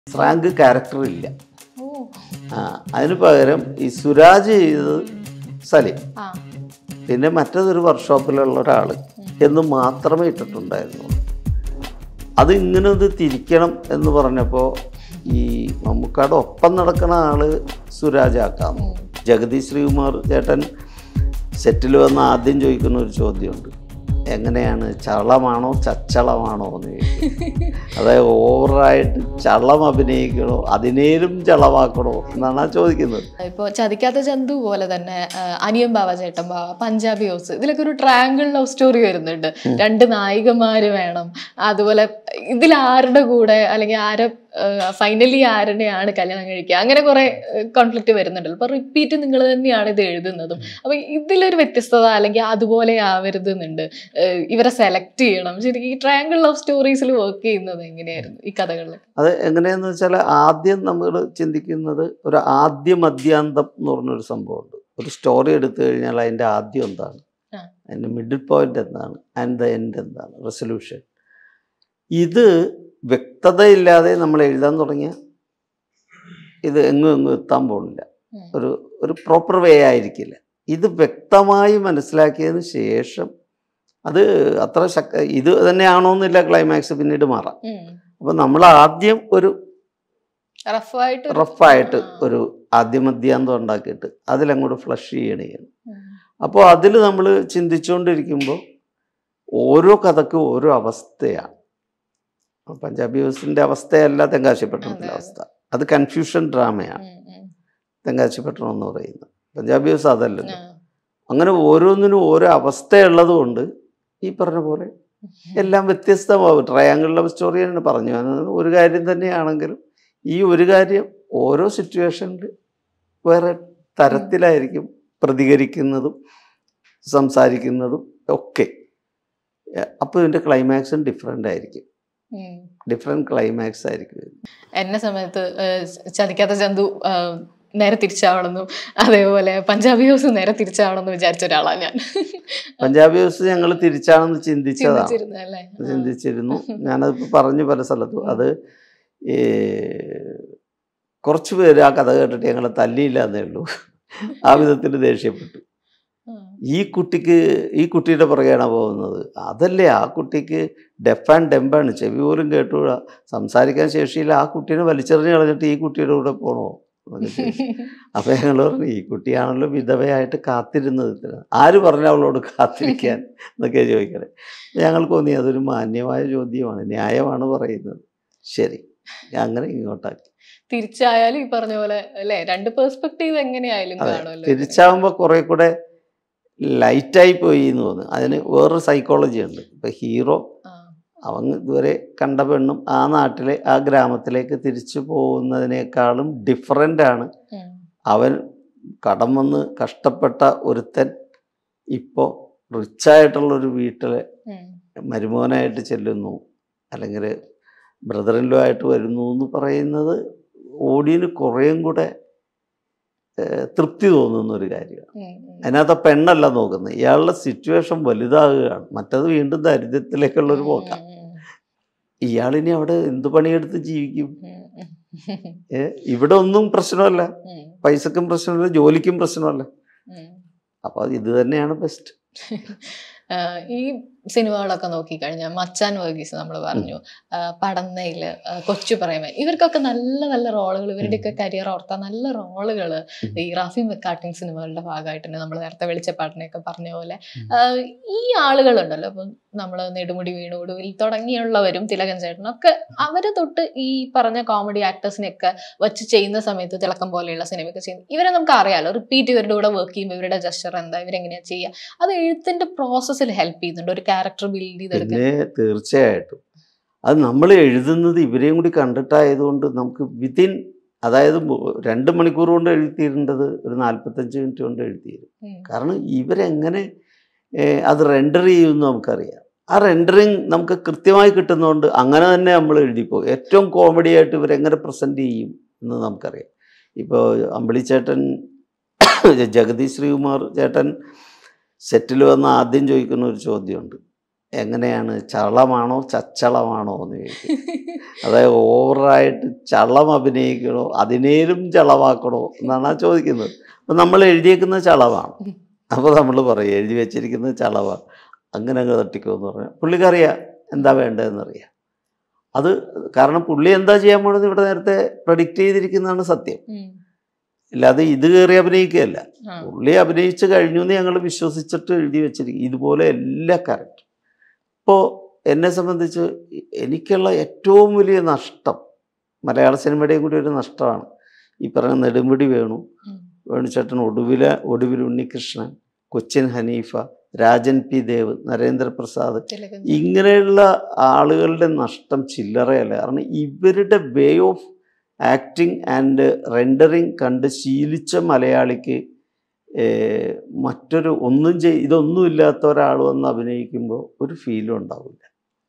Frank character ഇല്ല ഓ ആ, അതിന് പകരം ഈ സുരാജ് ചെയ്തത് സലീം ആ പിന്നെ മറ്റേതൊരു വർക്ക്ഷോപ്പിലുള്ള ഒരാൾ എന്ന് മാത്രമേ ഇട്ടിട്ടുണ്ടായിരുന്നുള്ളൂ അത് ഇങ്ങനെ ഒന്ന് തിരിക്കണം എന്ന് പറഞ്ഞപ്പോൾ ഈ മമ്മൂക്കാട് ഒപ്പം നടക്കുന്ന ആള് സുരാജാക്കാം ജഗദീഷ് ശ്രീകുമാർ ചേട്ടൻ സെറ്റിൽ വന്ന് ആദ്യം ചോദിക്കുന്ന ഒരു ചോദ്യമുണ്ട് എങ്ങനെയാണ് ചളമാണോ ചച്ചളമാണോ എന്ന് ചോദിക്കും അതായത് ഓവറായിട്ട് ചളം അഭിനയിക്കണോ അതിനേലും ചളമാക്കണോ എന്നാണ് ആ ചോദിക്കുന്നത് ഇപ്പൊ ചതിക്കാത്ത ചന്തു പോലെ തന്നെ ആ, അനിയൻ ബാവ ചേട്ടൻ ബാവ പഞ്ചാബി ഹൗസ് ഇതിലൊക്കെ ഒരു ട്രയാങ്കിൾ ലവ് സ്റ്റോറി വരുന്നുണ്ട് രണ്ട് നായികമാര് വേണം അതുപോലെ ഇതിൽ ആരുടെ കൂടെ അല്ലെങ്കിൽ ആരെ ഫൈനലി ആരുടെയാണ് കല്യാണം കഴിക്കുക അങ്ങനെ കുറെ കോൺഫ്ലിക്റ്റ് വരുന്നുണ്ടല്ലോ അപ്പൊ റിപ്പീറ്റ് നിങ്ങൾ തന്നെയാണ് ഇത് എഴുതുന്നതും അപ്പൊ ഇതിലൊരു വ്യത്യസ്തത അല്ലെങ്കിൽ അതുപോലെ ആവരുത് എന്നുണ്ട് ഏഹ് ഇവരെ സെലക്ട് ചെയ്യണം ശരിക്കും ഈ ട്രയാങ്കിൾ ലവ് സ്റ്റോറീസിൽ വർക്ക് ചെയ്യുന്നത് എങ്ങനെയായിരുന്നു ഈ കഥകളിൽ അത് എങ്ങനെയാന്ന് വെച്ചാൽ ആദ്യം നമ്മൾ ചിന്തിക്കുന്നത് ഒരു ആദ്യ മധ്യാന്തം എന്ന് പറഞ്ഞൊരു സംഭവമുണ്ട് ഒരു സ്റ്റോറി എടുത്തു കഴിഞ്ഞാൽ അതിൻ്റെ ആദ്യം എന്താണ് ആ. അതിൻ്റെ മിഡിൽ പോയിന്റ് എന്താണ് ആൻഡ് ദ എൻഡ് എന്താണ് റെസൊല്യൂഷൻ ഇത് വ്യക്തതയില്ലാതെ നമ്മൾ എഴുതാൻ തുടങ്ങിയ ഇത് എങ്ങും എങ്ങും എത്താൻ പോകുന്നില്ല ഉം. ഒരു ഒരു പ്രോപ്പർ വേ ആയിരിക്കില്ല ഇത് വ്യക്തമായി മനസ്സിലാക്കിയതിന് ശേഷം അത് അത്ര ശക്ത ഇത് തന്നെയാണോന്നില്ല ക്ലൈമാക്സ് പിന്നീട് മാറാം അപ്പോൾ നമ്മൾ ആദ്യം ഒരു റഫായിട്ട് റഫായിട്ട് ഒരു ആദ്യമധ്യാന്തം ഉണ്ടാക്കിയിട്ട് അതിലങ്ങോട്ട് ഫ്ലഷ് ചെയ്യണം അപ്പോൾ അതിൽ നമ്മൾ ചിന്തിച്ചുകൊണ്ടിരിക്കുമ്പോൾ ഓരോ കഥക്കും ഓരോ അവസ്ഥയാണ് പഞ്ചാബി ഹൗസിൻ്റെ അവസ്ഥയല്ല തെങ്കാശിപ്പട്ടണത്തിൻ്റെ അതെ, അതെ. അവസ്ഥ അത് കൺഫ്യൂഷൻ ഡ്രാമയാണ് തെങ്കാശിപ്പട്ടണം എന്ന് പറയുന്നത് പഞ്ചാബി ഹൗസ് അതല്ലല്ലോ അങ്ങനെ ഓരോന്നിനും ഓരോ അവസ്ഥയുള്ളത് കൊണ്ട് ഈ പറഞ്ഞ പോലെ എല്ലാം വ്യത്യസ്തമാവും ട്രയാങ്കിൾ ലവ് സ്റ്റോറിയാണ് പറഞ്ഞു വന്നത് ഒരു കാര്യം തന്നെയാണെങ്കിലും ഈ ഒരു കാര്യം ഓരോ സിറ്റുവേഷനിൽ വേറെ തരത്തിലായിരിക്കും പ്രതികരിക്കുന്നതും സംസാരിക്കുന്നതും ഒക്കെ അപ്പോൾ ഇതിൻ്റെ ക്ലൈമാക്സും ഡിഫറെൻ്റ് ആയിരിക്കും ഡിഫറെൻറ്റ് ക്ലൈമാക്സ് ആയിരിക്കും എന്നെ സമയത്ത് ഏഹ്, ചതിക്കാത്ത ചന്തു ഏഹ്, നേരെ തിരിച്ചാവണമെന്നും അതേപോലെ പഞ്ചാബി ഹൗസ് നേരെ തിരിച്ചാവണമെന്ന് വിചാരിച്ച ഒരാളാണ് ഞാൻ പഞ്ചാബി ഹൗസ് ഞങ്ങൾ തിരിച്ചാണെന്ന് ചിന്തിച്ചതാണ് ചിന്തിച്ചിരുന്നല്ലേ ചിന്തിച്ചിരുന്നു ഞാനത് പറഞ്ഞു പല സ്ഥലത്തും അത് ഈ കുറച്ച് പേര് ആ കഥ കേട്ടിട്ട് ഞങ്ങളെ തല്ലിയില്ല എന്നേ ഉള്ളൂ ആ വിധത്തിൽ ദേഷ്യപ്പെട്ടു ഈ കുട്ടിക്ക് ഈ കുട്ടിയുടെ പുറകെയാണ് പോകുന്നത് അതല്ലേ ആ കുട്ടിക്ക് ഡെഫ് ആൻഡ് ഡെമ്പാണ് ചെവി പോലും കേട്ടുകൂടാ സംസാരിക്കാൻ ശേഷിയില്ല ആ കുട്ടീനെ വലിച്ചെറിഞ്ഞ് കളഞ്ഞിട്ട് ഈ കുട്ടിയുടെ കൂടെ പോകണോ എന്നൊക്കെ ചോദിച്ചു. അപ്പൊ ഞങ്ങൾ പറഞ്ഞു ഈ കുട്ടിയാണല്ലോ വിധവയായിട്ട് കാത്തിരുന്നത് ഇത്ര ആര് പറഞ്ഞു അവളോട് കാത്തിരിക്കാൻ എന്നൊക്കെ ചോദിക്കണേ ഞങ്ങൾക്ക് തോന്നി അതൊരു മാന്യമായ ചോദ്യമാണ് ന്യായമാണ് പറയുന്നത് ശരി അങ്ങനെ ഇങ്ങോട്ടാക്കി തിരിച്ചായാലും ഈ പറഞ്ഞ പോലെ അല്ലെ രണ്ട് പെർസ്പെക്ടീവ് എങ്ങനെയായാലും അതെ കാണുമല്ലോ തിരിച്ചാവുമ്പോൾ കുറെ കൂടെ ലൈറ്റായി പോയി എന്ന് തോന്നുന്നു അതിന് വേറൊരു സൈക്കോളജി ഉണ്ട് ഇപ്പൊ ഹീറോ ആ, അവൻ ഇതുവരെ കണ്ട പെണ്ണും ആ നാട്ടിലെ ആ ഗ്രാമത്തിലേക്ക് തിരിച്ചു പോകുന്നതിനേക്കാളും ഡിഫറൻ്റ് ആണ് ഉം, അവൻ കടം വന്ന് കഷ്ടപ്പെട്ട ഒരുത്തൻ ഇപ്പോൾ റിച്ചായിട്ടുള്ളൊരു വീട്ടിലെ ഉം, മരുമോനായിട്ട് ചെല്ലുന്നു അല്ലെങ്കിൽ ബ്രദറിൻലോ ആയിട്ട് വരുന്നു എന്ന് പറയുന്നത് ഓടിയന് കുറേയും കൂടെ ഏഹ്, തൃപ്തി തോന്നുന്ന ഒരു കാര്യമാണ് ഉം, ഉം. അതിനകത്ത് ആ പെണ്ണല്ല നോക്കുന്നത് ഇയാളുടെ സിറ്റുവേഷൻ വലുതാകുകയാണ് മറ്റത് വീണ്ടും ദരിദ്രത്തിലേക്കുള്ള ഒരു പോക്ക ഉം, ഉം, ഇയാളിനി അവിടെ എന്ത് പണിയെടുത്ത് ജീവിക്കും ഉം, ഉം, ഏ ഇവിടെ ഒന്നും പ്രശ്നമല്ല ഉം, പൈസക്കും പ്രശ്നമല്ല ജോലിക്കും പ്രശ്നമല്ല ഉം. അപ്പോൾ ഇത് തന്നെയാണ് ബെസ്റ്റ് ആഹ് ഈ സിനിമകളൊക്കെ നോക്കിക്കഴിഞ്ഞാൽ മച്ചാൻ വർഗീസ് നമ്മൾ പറഞ്ഞു ആഹ് പടന്നയില് ആഹ് കൊച്ചു പ്രേമൻ ഇവർക്കൊക്കെ നല്ല നല്ല റോളുകൾ ഇവരുടെയൊക്കെ കരിയർ ഓർത്താൽ നല്ല റോളുകൾ ഉം. ഈ റാഫി മെക്കാട്ടിങ് സിനിമകളുടെ ഭാഗമായിട്ട് തന്നെ നമ്മൾ നേരത്തെ വെളിച്ചപ്പാട്ടിനെയൊക്കെ പറഞ്ഞ പോലെ ഉം. ആഹ് ഈ ആളുകളുണ്ടല്ലോ അപ്പം നമ്മൾ നെടുമുടി വീണുകൊടുവിൽ തുടങ്ങിയുള്ളവരും തിലകൻ ചേട്ടനും ഒക്കെ അവരെ തൊട്ട് ഈ പറഞ്ഞ കോമഡി ആക്ടേഴ്സിനെയൊക്കെ വെച്ച് ചെയ്യുന്ന സമയത്ത് തിളക്കം പോലെയുള്ള സിനിമയൊക്കെ ചെയ്യുന്നു ഇവരെ നമുക്ക് അറിയാലോ റിപ്പീറ്റ് ഇവരുടെ കൂടെ വർക്ക് ചെയ്യുമ്പോൾ ഇവരുടെ ജസ്റ്റർ എന്താ ഇവരെങ്ങനെയാ ചെയ്യുക അത് എഴുത്തിന്റെ പ്രോസസ്സിൽ ഹെൽപ്പ് ചെയ്യുന്നുണ്ട് ഒരു ക്യാരക്ടർ ബിൽഡ് ചെയ്തെടുക്കാൻ പിന്നെ തീർച്ചയായിട്ടും അത് നമ്മൾ എഴുതുന്നത് ഇവരെയും കൂടി കണ്ടിട്ടായതുകൊണ്ട് നമുക്ക് വിത്തിൻ അതായത് മു- രണ്ട് മണിക്കൂർ കൊണ്ട് എഴുതിയിരുന്നത് ഒരു നാൽപ്പത്തഞ്ച് മിനിറ്റ് കൊണ്ട് എഴുതിയിരുന്നു ഉം. കാരണം ഇവരെങ്ങനെ ഏഹ്, അത് റെൻഡർ ചെയ്യുമെന്ന് നമുക്കറിയാം ആ റെൻഡറിങ് നമുക്ക് കൃത്യമായി കിട്ടുന്നതുകൊണ്ട് അങ്ങനെ തന്നെ നമ്മൾ എഴുതിപ്പോകും ഏറ്റവും കോമഡി ആയിട്ട് ഇവരെങ്ങനെ പ്രസൻറ്റ് ചെയ്യും എന്ന് നമുക്കറിയാം ഇപ്പോൾ അമ്പിളി ചേട്ടൻ ജഗദീഷ് ശ്രീകുമാർ ചേട്ടൻ സെറ്റിൽ വന്ന് ആദ്യം ചോദിക്കുന്ന ഒരു ചോദ്യമുണ്ട് എങ്ങനെയാണ് ചളമാണോ ചച്ചളമാണോ എന്ന് ചോദിക്കും അതായത് ഓവറായിട്ട് ചളം അഭിനയിക്കണോ അതിനേലും ചളമാക്കണോ എന്നാണ് ആ ചോദിക്കുന്നത് അപ്പം നമ്മൾ എഴുതിയേക്കുന്ന ചളമാണ് അപ്പോൾ നമ്മൾ പറയും എഴുതി വെച്ചിരിക്കുന്നത് ചളവാണ് അങ്ങനെ അങ്ങ് തട്ടിക്കോ എന്ന് പറഞ്ഞാൽ പുള്ളിക്കറിയാം എന്താ വേണ്ടതെന്നറിയാം അത് കാരണം പുള്ളി എന്താ ചെയ്യാൻ പോണെന്ന് ഇവിടെ നേരത്തെ പ്രഡിക്റ്റ് ചെയ്തിരിക്കുന്നതാണ് സത്യം ഉം. അല്ലാതെ ഇത് കയറി അഭിനയിക്കുകയല്ല ആ. പുള്ളി അഭിനയിച്ച് കഴിഞ്ഞു എന്ന് ഞങ്ങൾ വിശ്വസിച്ചിട്ട് എഴുതി വെച്ചിരിക്കും ഇതുപോലെ എല്ലാ കറക്റ്റ് ഇപ്പോൾ എന്നെ സംബന്ധിച്ച് എനിക്കുള്ള ഏറ്റവും വലിയ നഷ്ടം മലയാള സിനിമയുടെയും കൂടി ഒരു നഷ്ടമാണ് ഈ പറഞ്ഞ നെടുമുടി വേണു ഉം. വേണുചേട്ടൻ ഒടുവില ഒടുവിൽ ഉണ്ണികൃഷ്ണൻ കൊച്ചിൻ ഹനീഫ രാജൻ പി ദേവ് നരേന്ദ്രപ്രസാദ് തിലകൻ ഇങ്ങനെയുള്ള ആളുകളുടെ നഷ്ടം ചില്ലറയല്ല കാരണം ഇവരുടെ way of acting and rendering കണ്ട് ശീലിച്ച മലയാളിക്ക് ഏർ, മറ്റൊരു ഒന്നും ചെയ് ഇതൊന്നും ഇല്ലാത്ത ഒരാൾ വന്ന് അഭിനയിക്കുമ്പോൾ ഒരു ഫീലും ഉണ്ടാവില്ല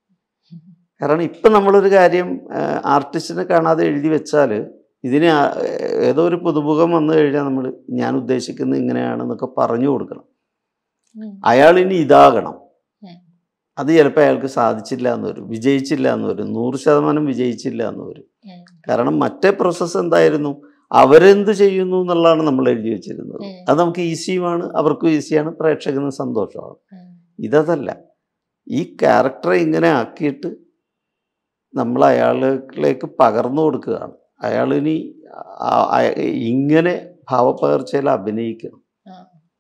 കാരണം ഇപ്പം നമ്മളൊരു കാര്യം ആർട്ടിസ്റ്റിനെ കാണാതെ എഴുതി വെച്ചാൽ ഇതിന് ആ- ഏതോ ഒരു പുതുമുഖം വന്നു കഴിഞ്ഞാൽ നമ്മൾ ഞാൻ ഉദ്ദേശിക്കുന്നത് ഇങ്ങനെയാണെന്നൊക്കെ പറഞ്ഞു കൊടുക്കണം ഉം. അയാൾ ഇനി ഇതാകണം ഉം. അത് ചിലപ്പോൾ അയാൾക്ക് സാധിച്ചില്ല എന്ന് വരും വിജയിച്ചില്ല എന്ന് വരും നൂറ് ശതമാനം വിജയിച്ചില്ല എന്ന് വരും ഉം. കാരണം മറ്റേ പ്രോസസ്സ് എന്തായിരുന്നു അവരെന്ത് ചെയ്യുന്നു എന്നുള്ളതാണ് നമ്മൾ എഴുതി വെച്ചിരുന്നത് ഉം. അത് നമുക്ക് ഈസിയുമാണ് അവർക്കും ഈസിയാണ് പ്രേക്ഷകന് സന്തോഷമാണ് ഉം. ഇതല്ല ഈ ക്യാരക്ടറെ ഇങ്ങനെ ആക്കിയിട്ട് നമ്മൾ അയാളിലേക്ക് പകർന്നു കൊടുക്കുകയാണ് അയാളിനി ആ- ആ- ഇങ്ങനെ ഭാവപ്പകർച്ചയിൽ അഭിനയിക്കണം ആ.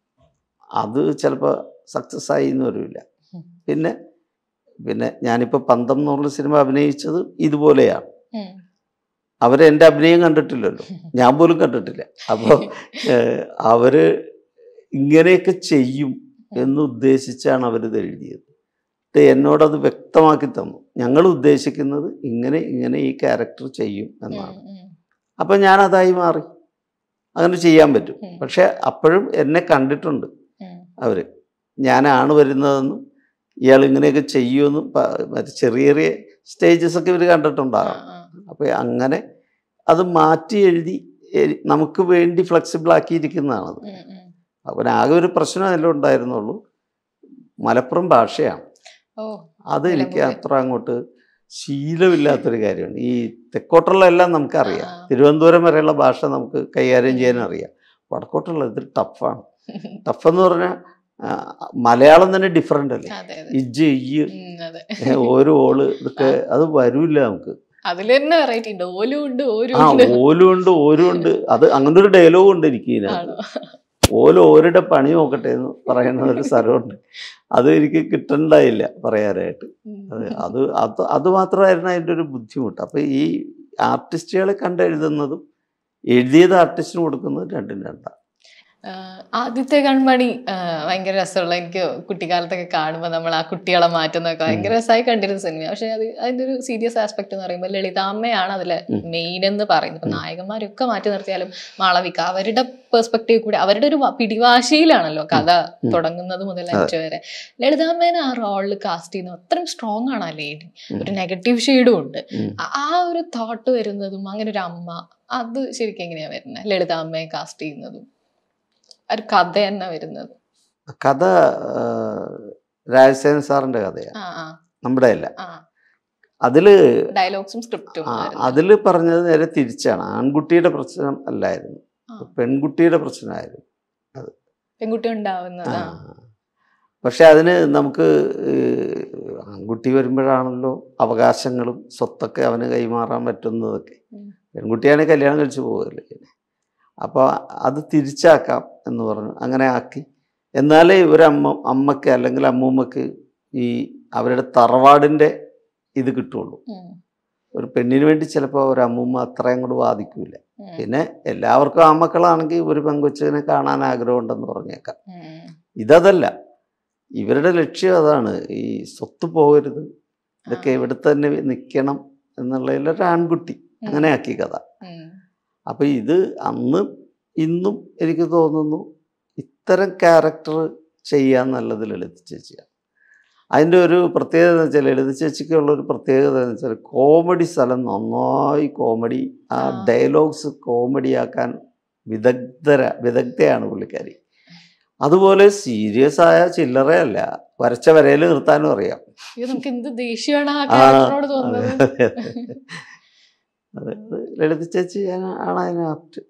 അത് ചിലപ്പോൾ സക്സസ് ആയി എന്ന് വരില്ല ഉം. പിന്നെ പിന്നെ ഞാനിപ്പോൾ പന്തം എന്ന് പറഞ്ഞ സിനിമ അഭിനയിച്ചത് ഇതുപോലെയാണ് ഉം. അവരെൻ്റെ അഭിനയം കണ്ടിട്ടില്ലല്ലോ ഞാൻ പോലും കണ്ടിട്ടില്ല അപ്പോൾ അവർ ഇങ്ങനെയൊക്കെ ചെയ്യും എന്ന് ഉദ്ദേശിച്ചാണ് അവരിത് എഴുതിയത് എന്നിട്ട് എന്നോടത് വ്യക്തമാക്കി തന്നു ഞങ്ങൾ ഉദ്ദേശിക്കുന്നത് ഇങ്ങനെ ഇങ്ങനെ ഈ ക്യാരക്ടർ ചെയ്യും എന്നാണ് ഉം. ഉം. അപ്പം ഞാൻ അതായി മാറി അങ്ങനെ ചെയ്യാൻ പറ്റും ഉം. പക്ഷെ അപ്പോഴും എന്നെ കണ്ടിട്ടുണ്ട് ഉം. അവർ ഞാനാണ് വരുന്നതെന്നും ഇയാൾ ഇങ്ങനെയൊക്കെ ചെയ്യുമെന്നും പ- മറ്റേ ചെറിയ ചെറിയ സ്റ്റേജസ് ഒക്കെ ഇവർ ആ, കണ്ടിട്ടുണ്ടാകും ആ. അപ്പോൾ അങ്ങനെ അത് മാറ്റി എഴുതി എ- നമുക്ക് വേണ്ടി ഫ്ലെക്സിബിൾ ആക്കിയിരിക്കുന്നതാണത് ഉം. ഉം. അപ്പം ആകെ ഒരു പ്രശ്നമല്ലേ ഉണ്ടായിരുന്നുള്ളൂ മലപ്പുറം ഭാഷയാണ് ഓ അത് എനിക്ക് നിലമ്പൂര്. അത്ര അങ്ങോട്ട് ശീലമില്ലാത്തൊരു കാര്യമാണ് ഈ തെക്കോട്ടുള്ള എല്ലാം നമുക്കറിയാം ആ. തിരുവനന്തപുരം വരെയുള്ള ഭാഷ നമുക്ക് കൈകാര്യം ചെയ്യാൻ അറിയാം വടക്കോട്ടുള്ള ഇത് ടഫാണ് ടഫ് എന്ന് പറഞ്ഞാൽ ആ, മലയാളം തന്നെ ഡിഫറെൻ്റ് അല്ലേ അതെ അതെ ഇജ്ജ് ഇയ്യ് ഉം, അതെ ഏ, ഓരോ ഓള് ഇതൊക്കെ അത് വരൂല്ല നമുക്ക് അതിൽ തന്നെ വെറൈറ്റി ഉണ്ട് ഓലും ഉണ്ട് ഓരും ആ ഉണ്ട് ഓലും ഉണ്ട് ഓരും ഉണ്ട് അത് അങ്ങനെ ഒരു ഡയലോഗ് ഉണ്ട് എനിക്ക് ഇതിനകത്ത് ആണോ ഓല് ഓരുടെ പണി നോക്കട്ടെ എന്ന് പറയുന്ന ഒരു സ്ഥലമുണ്ട് അത് എനിക്ക് കിട്ടണ്ടായില്ല പറയാനായിട്ട് ഉം. അത് അത് അത് അത് മാത്രമായിരുന്നു അതിൻ്റെ ഒരു ബുദ്ധിമുട്ട് അപ്പോൾ ഈ ആർട്ടിസ്റ്റുകളെ കണ്ട് എഴുതുന്നതും എഴുതിയത് ആർട്ടിസ്റ്റിന് കൊടുക്കുന്നതും രണ്ടും രണ്ടാണ് ആഹ് ആദ്യത്തെ കൺമണി ആഹ് ഭയങ്കര രസമുള്ള എനിക്ക് കുട്ടിക്കാലത്തൊക്കെ കാണുമ്പോൾ നമ്മൾ ആ കുട്ടികളെ മാറ്റുന്നൊക്കെ ഭയങ്കര രസമായി കണ്ടിരുന്ന സിനിമ പക്ഷെ അത് അതിന്റെ ഒരു സീരിയസ് ആസ്പെക്ട് എന്ന് പറയുമ്പോൾ ലളിതാമ്മയാണ് അതിലെ ഉം. മെയിൻ എന്ന് പറയുന്നത് ഇപ്പൊ നായകന്മാരൊക്കെ മാറ്റി നിർത്തിയാലും മാളവിക അവരുടെ പെർസ്പെക്റ്റീവ് കൂടി അവരുടെ ഒരു വ- പിടിവാശിയിലാണല്ലോ കഥ ഉം. തുടങ്ങുന്നത് മുതൽ അഞ്ചു വരെ ലളിതാമ്മേനെ ആ റോളിൽ കാസ്റ്റ് ചെയ്യുന്നത് അത്രയും സ്ട്രോങ് ആണ് ആ ലേഡി ഉം. ഒരു നെഗറ്റീവ് ഷെയ്ഡും ഉണ്ട് ഉം. ആ- ആ ഒരു തോട്ട് വരുന്നതും അങ്ങനെ ഒരു അമ്മ അത് ശരിക്കും എങ്ങനെയാ വരുന്നത് ലളിതാമ്മയെ കാസ്റ്റ് ചെയ്യുന്നതും ഒരു കഥ തന്നെ വരുന്നത് കഥ ആ, രാജസേന സാറിൻ്റെ കഥയാണ് ആ ആ നമ്മുടെ അല്ല ആ അതിൽ ഡയലോഗ്സും സ്ക്രിപ്റ്റും അതിൽ പറഞ്ഞത് നേരെ തിരിച്ചാണ് ആൺകുട്ടിയുടെ പ്രശ്നം അല്ലായിരുന്നു ആ. പെൺകുട്ടിയുടെ പ്രശ്നമായിരുന്നു പെൺകുട്ടി ഉണ്ടാവുന്നത് ആ. ആ. പക്ഷെ അതിന് നമുക്ക് ഏഹ്, ആൺകുട്ടി വരുമ്പോഴാണല്ലോ അവകാശങ്ങളും സ്വത്തൊക്കെ അവന് കൈമാറാൻ പറ്റുന്നതൊക്കെ ഉം. പെൺകുട്ടിയാണെങ്കിൽ കല്യാണം കഴിച്ചു പോകല്ലേ അപ്പോൾ അത് തിരിച്ചാക്കാം എന്ന് പറഞ്ഞു അങ്ങനെ ആക്കി എന്നാലേ ഒരമ്മ അമ്മയ്ക്ക് അല്ലെങ്കിൽ അമ്മൂമ്മക്ക് ഈ അവരുടെ തറവാടിൻ്റെ ഇത് കിട്ടുള്ളൂ ഉം. ഒരു പെണ്ണിന് വേണ്ടി ചിലപ്പോൾ ഒരു അമ്മൂമ്മ അത്രയും കൂടെ വാദിക്കൂല ഉം. പിന്നെ എല്ലാവർക്കും ആമക്കളാണെങ്കിൽ ഒരു പെങ്കൊച്ചിനെ കാണാൻ ആഗ്രഹമുണ്ടെന്ന് പറഞ്ഞേക്കാം ഉം. ഇതല്ല ഇവരുടെ ലക്ഷ്യം അതാണ് ഈ സ്വത്ത് പോകരുത് ഇതൊക്കെ ആ. ഇവിടെ തന്നെ നിൽക്കണം എന്നുള്ളതിൽ ഒരു ആൺകുട്ടി ഉം. അങ്ങനെ ആക്കി കഥ ഉം. അപ്പം ഇത് അന്ന് ഇന്നും എനിക്ക് തോന്നുന്നു ഇത്തരം ക്യാരക്ടർ ചെയ്യാൻ നല്ലത് ലളിത ചേച്ചിയാണ് അതിൻ്റെ ഒരു പ്രത്യേകത എന്ന് വെച്ചാൽ ലളിത ചേച്ചിക്കുള്ള ഒരു പ്രത്യേകത എന്ന് വെച്ചാൽ കോമഡി സ്ഥലം നന്നായി കോമഡി ആ ആ. ഡയലോഗ്സ് കോമഡിയാക്കാൻ വിദഗ്ധര വിദഗ്ധയാണ് പുള്ളിക്കാരി അതുപോലെ സീരിയസ് ആയ ചില്ലറയല്ല വരച്ച വരയിൽ നിർത്താനും അറിയാം അയ്യോ, നമുക്ക് എന്ത് ദേഷ്യമാണ് ആ ആ, ക്യാരക്ടറിനോട് തോന്നുന്നത് അതെ, അതെ. അതെ അത് ലളിത ചേച്ചി ആണ് അതിന് ആപ്റ്റ്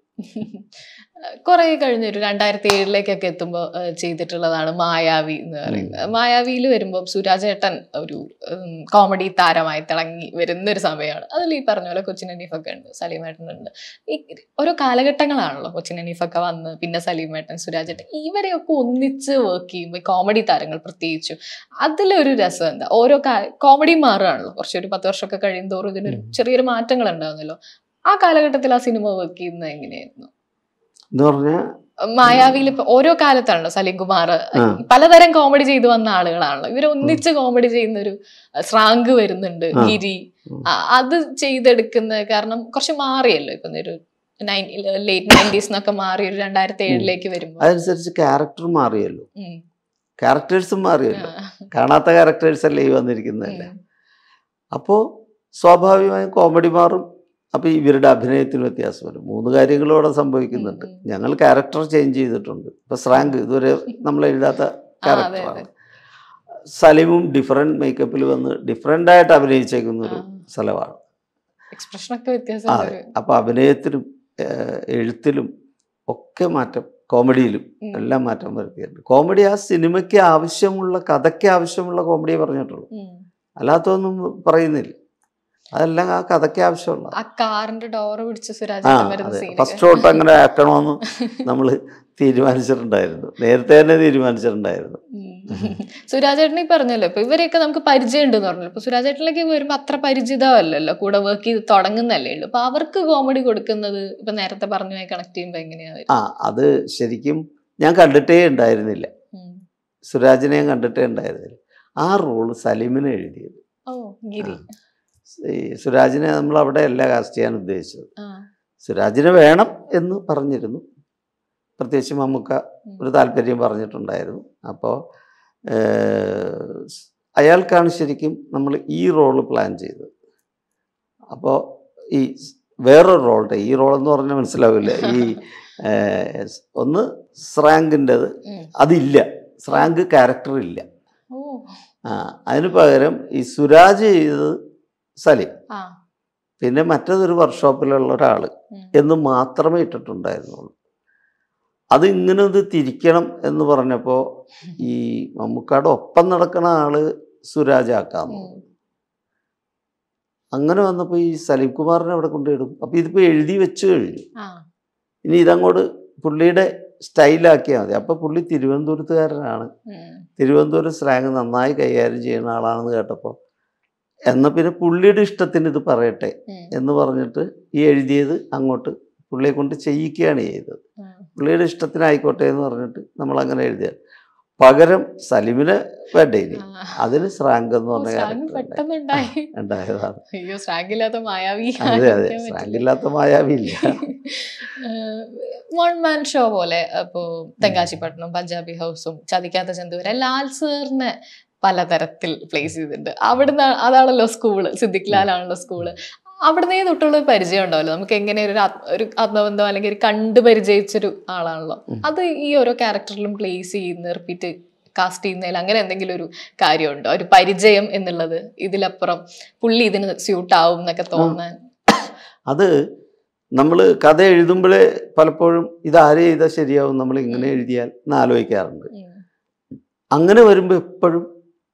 കുറെ കഴിഞ്ഞ് ഒരു രണ്ടായിരത്തി ഏഴിലേക്കൊക്കെ എത്തുമ്പോൾ ചെയ്തിട്ടുള്ളതാണ് മായാവി എന്ന് പറയുന്നത് മായാവിയിൽ വരുമ്പോൾ സുരാജേട്ടൻ ഒരു കോമഡി താരമായി തിളങ്ങി വരുന്ന ഒരു സമയമാണ് അതിൽ ഈ പറഞ്ഞ പോലെ കൊച്ചിൻ അനീഫൊക്കെ ഉണ്ട് സലീമേട്ടൻ ഉണ്ട് ഈ ഓരോ കാലഘട്ടങ്ങളാണല്ലോ കൊച്ചിൻ അനീഫൊക്കെ വന്ന് പിന്നെ സലീമേട്ടൻ സുരാജേട്ടൻ ഇവരെയൊക്കെ ഒന്നിച്ച് വർക്ക് ചെയ്യുമ്പോൾ കോമഡി താരങ്ങൾ പ്രത്യേകിച്ചും അതിലൊരു രസം എന്താ ഓരോ കോമഡി മാറുകയാണല്ലോ കുറച്ചൊരു പത്ത് വർഷമൊക്കെ കഴിയുന്തോറും ഇതിനൊരു ചെറിയൊരു മാറ്റങ്ങൾ ഉണ്ടാകുന്നല്ലോ ആ കാലഘട്ടത്തിൽ ആ സിനിമ വർക്ക് ചെയ്യുന്നത് എങ്ങനെയായിരുന്നു എന്ന് പറഞ്ഞാൽ മായാവിയിൽ ഇപ്പൊ ഓരോ കാലത്താണല്ലോ സലീം കുമാർ ആ. പലതരം കോമഡി ചെയ്തു വന്ന ആളുകളാണല്ലോ ഇവർ ഒന്നിച്ച് കോമഡി ചെയ്യുന്ന ഒരു സ്രാങ്ക് വരുന്നുണ്ട് ആ. ഗിരി ഉം. ആ, അത് ചെയ്തെടുക്കുന്ന കാരണം കുറച്ച് മാറിയല്ലോ ഇപ്പൊ ഒരു ലേറ്റ് നയൻറ്റീസ് എന്നൊക്കെ മാറി ഒരു രണ്ടായിരത്തി ഏഴിലേക്ക് വരുമ്പോ അതനുസരിച്ച് ക്യാരക്ടർ മാറിയല്ലോ ഉം. ക്യാരക്ടേഴ്സും മാറിയല്ലോ ആ. കാണാത്ത ക്യാരക്ടേഴ്സ് അല്ലേ ഈ വന്നിരിക്കുന്നതല്ലേ ഉം. അപ്പോൾ സ്വാഭാവികമായും കോമഡി മാറും അപ്പോൾ ഇവരുടെ അഭിനയത്തിന് വ്യത്യാസം വരും മൂന്ന് കാര്യങ്ങളും അവിടെ സംഭവിക്കുന്നുണ്ട് ഉം, ഉം. ഞങ്ങൾ ക്യാരക്ടർ ചേഞ്ച് ചെയ്തിട്ടുണ്ട് ഇപ്പൊ സ്രാങ്ക് ഇതുവരെ നമ്മൾ എഴുതാത്ത ആ, അതെ, ക്യാരക്ടറാണ് അതെ. സലീമും ഡിഫറെന്റ് മേക്കപ്പിൽ വന്ന് ഡിഫറെന്റ് ആയിട്ട് അഭിനയിച്ചേക്കുന്ന ഒരു സ്ഥലമാണ് എക്സ്പ്രഷൻ ഒക്കെ വ്യത്യാസം അതെ അപ്പൊ അഭിനയത്തിലും ഏഹ്, എഴുത്തിലും ഒക്കെ മാറ്റം കോമഡിയിലും ഉം. എല്ലാം മാറ്റം വരുത്തിയിട്ടുണ്ട് കോമഡി ആ സിനിമയ്ക്ക് ആവശ്യമുള്ള കഥയ്ക്ക് ആവശ്യമുള്ള കോമഡിയെ പറഞ്ഞിട്ടുള്ളൂ ഉം. അല്ലാത്തൊന്നും പറയുന്നില്ല അതെല്ലാം ആ കഥയ്ക്ക് ആവശ്യമുള്ള ആ കാറിന്റെ ഡോറ് പിടിച്ച് ആ സുരാജേട്ടൻ വരുന്ന അതെ സീനൊക്കെ ഫസ്റ്റ് തൊട്ട് അങ്ങനെ ആക്കണമെന്ന് നമ്മൾ തീരുമാനിച്ചിട്ടുണ്ടായിരുന്നു നേരത്തെ തന്നെ തീരുമാനിച്ചിട്ടുണ്ടായിരുന്നു ഉം. സുരാജേട്ടൻ ഈ പറഞ്ഞല്ലോ ഇപ്പൊ ഇവരെയൊക്കെ നമുക്ക് പരിചയം ഉണ്ടെന്ന് പറഞ്ഞല്ലോ ഇപ്പൊ സുരാജേട്ടനിലേക്ക് വരുമ്പോ അത്ര പരിചിതമല്ലല്ലോ കൂടെ വർക്ക് ചെയ്ത് തുടങ്ങുന്നല്ലേ ഉള്ളൂ അപ്പൊ അവർക്ക് കോമഡി കൊടുക്കുന്നത് ഇപ്പൊ നേരത്തെ പറഞ്ഞുമായി കണക്ട് ചെയ്യുമ്പോ എങ്ങനെയാ വരിക? ആ അത് ശരിക്കും ഞാൻ കണ്ടിട്ടേ ഉണ്ടായിരുന്നില്ല ഉം. സുരാജിനെ ഞാൻ കണ്ടിട്ടേ ഉണ്ടായിരുന്നില്ല ആ റോള് സലീമിനെ എഴുതിയത് ഓ ഗിരി ഈ സുരാജിനെ നമ്മൾ അവിടെ അല്ല കാസ്റ്റ് ചെയ്യാൻ ഉദ്ദേശിച്ചത് ആ സുരാജിനെ വേണം എന്ന് പറഞ്ഞിരുന്നു പ്രത്യേകിച്ച് മമ്മൂക്ക ഉം. ഒരു താല്പര്യം പറഞ്ഞിട്ടുണ്ടായിരുന്നു അപ്പോൾ അയാൾക്കാണ് ശരിക്കും നമ്മൾ ഈ റോള് പ്ലാൻ ചെയ്തത് അപ്പോൾ ഈ വേറൊരു റോളുടെ ഈ റോൾ എന്ന് പറഞ്ഞാൽ മനസ്സിലാവില്ല ഈ ഏഹ്, ഒന്ന് സ്രാങ്കിൻ്റെത് ഉം. അതില്ല സ്രാങ്ക് ക്യാരക്ടർ ഇല്ല ഓ ആ അതിന് പകരം ഈ സുരാജ് ചെയ്തത് സലീം ആ പിന്നെ മറ്റേതൊരു വർക്ക്ഷോപ്പിലുള്ള ഒരാൾ ഉം. എന്ന് മാത്രമേ ഇട്ടിട്ടുണ്ടായിരുന്നുള്ളൂ അത് ഇങ്ങനെ ഇത് തിരിക്കണം എന്ന് പറഞ്ഞപ്പോൾ ഈ മമ്മൂക്കാട് ഒപ്പം നടക്കുന്ന ആള് സുരാജാക്കാന്ന് ഉം. അങ്ങനെ വന്നപ്പോൾ ഈ സലീം കുമാറിനെ അവിടെ കൊണ്ടിടും അപ്പോൾ ഇതിപ്പോൾ എഴുതി വെച്ച് കഴിഞ്ഞു ആ ഇനി ഇതങ്ങോട്ട് പുള്ളിയുടെ സ്റ്റൈലാക്കിയാൽ മതി അപ്പോൾ പുള്ളി തിരുവനന്തപുരത്തുകാരനാണ് ഉം. തിരുവനന്തപുരം സ്ലാങ് നന്നായി കൈകാര്യം ചെയ്യുന്ന ആളാണെന്ന് കേട്ടപ്പോൾ എന്നാൽ പിന്നെ പുള്ളിയുടെ ഇഷ്ടത്തിന് ഇത് പറയട്ടെ ഉം. എന്ന് പറഞ്ഞിട്ട് ഈ എഴുതിയത് അങ്ങോട്ട് പുള്ളിയെ കൊണ്ട് ചെയ്യിക്കുകയാണ് ചെയ്തത് ഉം. പുള്ളിയുടെ ഇഷ്ടത്തിനായിക്കോട്ടെ എന്ന് പറഞ്ഞിട്ട് നമ്മൾ അങ്ങനെ എഴുതിയ പകരം സലിമിന് വേണ്ട ഇനി ആ. അതിന് സ്രാങ്ക് എന്ന് ഓ, പറഞ്ഞ സ്രാങ്ക് ക്യാരക്ടർ പെട്ടെന്നുണ്ടായി ഉണ്ടായതാണ് അയ്യോ സ്രാങ്ക് ഇല്ലാത്ത മായാവി അതെ അതെ ആലോചിക്കാൻ പറ്റില്ല. സ്രാങ്കില്ലാത്ത മായാവില്ല വൺ മാൻ ഷോ പോലെ ഇപ്പോ തെങ്കാശിപ്പട്ടണം പഞ്ചാബി ഹൗസും ചതിക്കാത്ത ചന്തുവരെ ലാൽ സാറിനെ പലതരത്തിൽ പ്ലേസ് ചെയ്തിട്ടുണ്ട് അവിടുന്ന് അതാണല്ലോ സ്കൂള് സിദ്ദിഖ് ലാലാണല്ലോ സ്കൂള് അവിടുന്ന് തൊട്ടുള്ള ഒരു പരിചയം ഉണ്ടാവല്ലോ നമുക്ക് എങ്ങനെ ഒരു ആത്മ- ഒരു ആത്മബന്ധം അല്ലെങ്കിൽ ഒരു കണ്ടു പരിചയിച്ചൊരു ആളാണല്ലോ ഉം. അത് ഈ ഓരോ ക്യാരക്ടറിലും പ്ലേസ് ചെയ്യുന്ന റിപ്പീറ്റ് കാസ്റ്റ് ചെയ്യുന്നതിൽ അങ്ങനെ എന്തെങ്കിലും ഒരു കാര്യമുണ്ടോ ഒരു പരിചയം എന്നുള്ളത് ഇതിലപ്പുറം പുള്ളി ഇതിന് സ്യൂട്ട് ആവും എന്നൊക്കെ തോന്നാൻ അത് നമ്മൾ കഥ എഴുതുമ്പോഴേ പലപ്പോഴും ഇത് ആര് ചെയ്താൽ ശരിയാവും നമ്മൾ ഇങ്ങനെ ഉം. എഴുതിയാൽ എന്ന് ആലോചിക്കാറുണ്ട് ഉം. അങ്ങനെ വരുമ്പോൾ എപ്പോഴും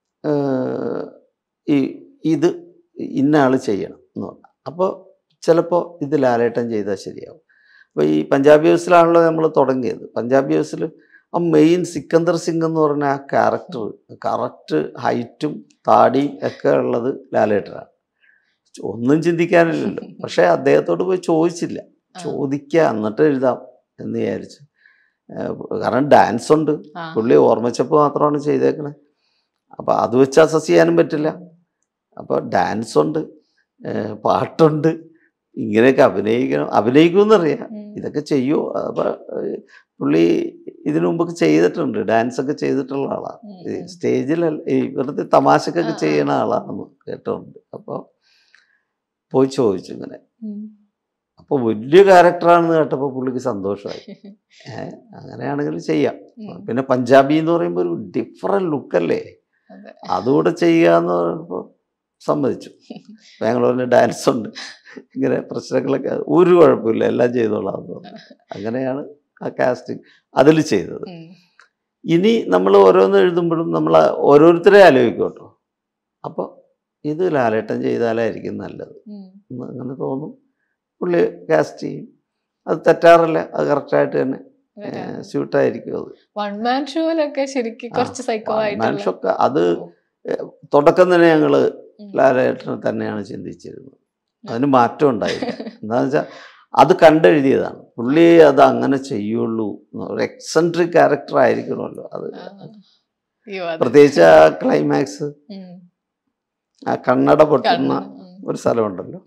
ഈ ഇത് ഇന്ന ആൾ ചെയ്യണം എന്ന് പറഞ്ഞു അപ്പോൾ ചിലപ്പോൾ ഇത് ലാലേട്ടൻ ചെയ്താൽ ശരിയാവും അപ്പോൾ ഈ പഞ്ചാബി ഹൗസിലാണല്ലോ നമ്മൾ തുടങ്ങിയത് പഞ്ചാബി ഹൗസിൽ ആ മെയിൻ സിക്കന്ദർ സിംഗ് എന്ന് പറഞ്ഞ ആ ക്യാരക്ടർ കറക്റ്റ് ഹൈറ്റും താടിയും ഒക്കെ ഉള്ളത് ലാലേട്ടനാണ് ഒന്നും ചിന്തിക്കാനില്ലല്ലോ പക്ഷേ അദ്ദേഹത്തോട് പോയി ചോദിച്ചില്ല ആ. ചോദിക്കുക എന്നിട്ട് എഴുതാം എന്ന് വിചാരിച്ചു ഏഹ് കാരണം ഡാൻസ് ഉണ്ട് ആ. പുള്ളി ഓർമ്മിച്ചപ്പോൾ മാത്രമാണ് ചെയ്തേക്കണേ അപ്പോൾ അത് വെച്ച് അസസ് ചെയ്യാനും പറ്റില്ല അപ്പോൾ ഡാൻസ് ഉണ്ട് ഏഹ് പാട്ടുണ്ട് ഇങ്ങനെയൊക്കെ അഭിനയിക്കണം അഭിനയിക്കുമെന്നറിയാം ഉം. ഇതൊക്കെ ചെയ്യുമോ അപ്പോൾ പുള്ളി ഇതിനു മുമ്പൊക്കെ ചെയ്തിട്ടുണ്ട് ഡാൻസ് ഒക്കെ ചെയ്തിട്ടുള്ള ആളാണ് ഉം, ഈ ഉം. സ്റ്റേജിലല്ല ഈ വെറുതെ തമാശക്കൊക്കെ ആ, ആ. ചെയ്യണ ആളാണെന്ന് കേട്ടിട്ടുണ്ട് അപ്പോൾ പോയി ചോദിച്ചു ഇങ്ങനെ ഉം. അപ്പോൾ വലിയ ക്യാരക്ടറാണെന്ന് കേട്ടപ്പോൾ പുള്ളിക്ക് സന്തോഷമായി ഏ, അങ്ങനെയാണെങ്കിൽ ചെയ്യാം ഉം. പിന്നെ പഞ്ചാബി എന്ന് പറയുമ്പോൾ ഒരു ഡിഫറെൻറ്റ് ലുക്കല്ലേ അതെ. അതുകൂടെ ചെയ്യുക എന്ന് പറഞ്ഞപ്പോൾ സമ്മതിച്ചു ബാംഗ്ലൂരിൽ ഡാൻസ് ഉണ്ട് ഇങ്ങനെ പ്രശ്നങ്ങളൊക്കെ ഒരു കുഴപ്പമില്ല എല്ലാം ചെയ്തോളാം എന്ന് പറഞ്ഞു അങ്ങനെയാണ് ആ കാസ്റ്റിംഗ് അതിൽ ചെയ്തത് ഉം. ഇനി നമ്മൾ ഓരോന്ന് എഴുതുമ്പോഴും നമ്മൾ ഓരോരുത്തരെ ആലോചിക്കും കേട്ടോ അപ്പോൾ ഇത് ലാലേട്ടൻ ചെയ്താലായിരിക്കും നല്ലത് ഉം. എന്ന് അങ്ങനെ തോന്നും പുള്ളി കാസ്റ്റ് ചെയ്യും അത് തെറ്റാറില്ല അത് കറക്റ്റായിട്ട് തന്നെ വരാം. സ്യൂട്ടായിരിക്കും അത് വൺ മാൻ ഷോയിലൊക്കെ ശരിക്കും കുറച്ച് സൈക്കോ ആയിട്ടുള്ള മനുഷ്യർക്ക് അത് തുടക്കം തന്നെ ഞങ്ങൾ ഉം. ലാലേട്ടനെ തന്നെയാണ് ചിന്തിച്ചിരുന്നത് അതിന് മാറ്റം ഉണ്ടായില്ല എന്താണെന്ന് വെച്ചാൽ അത് കണ്ടെഴുതിയതാണ് പുള്ളി അത് അങ്ങനെ ചെയ്യുള്ളൂ എന്ന് ഒരു എക്സെൻട്രിക് ക്യാരക്ടർ ആയിരിക്കണമല്ലോ അത് ആ. അയ്യോ, അത്. പ്രത്യേകിച്ച് ആ ക്ലൈമാക്സ് ഉം. ആ കണ്ണട പൊട്ടുന്ന കണ്ണ്. ഉം. ഒരു സ്ഥലമുണ്ടല്ലോ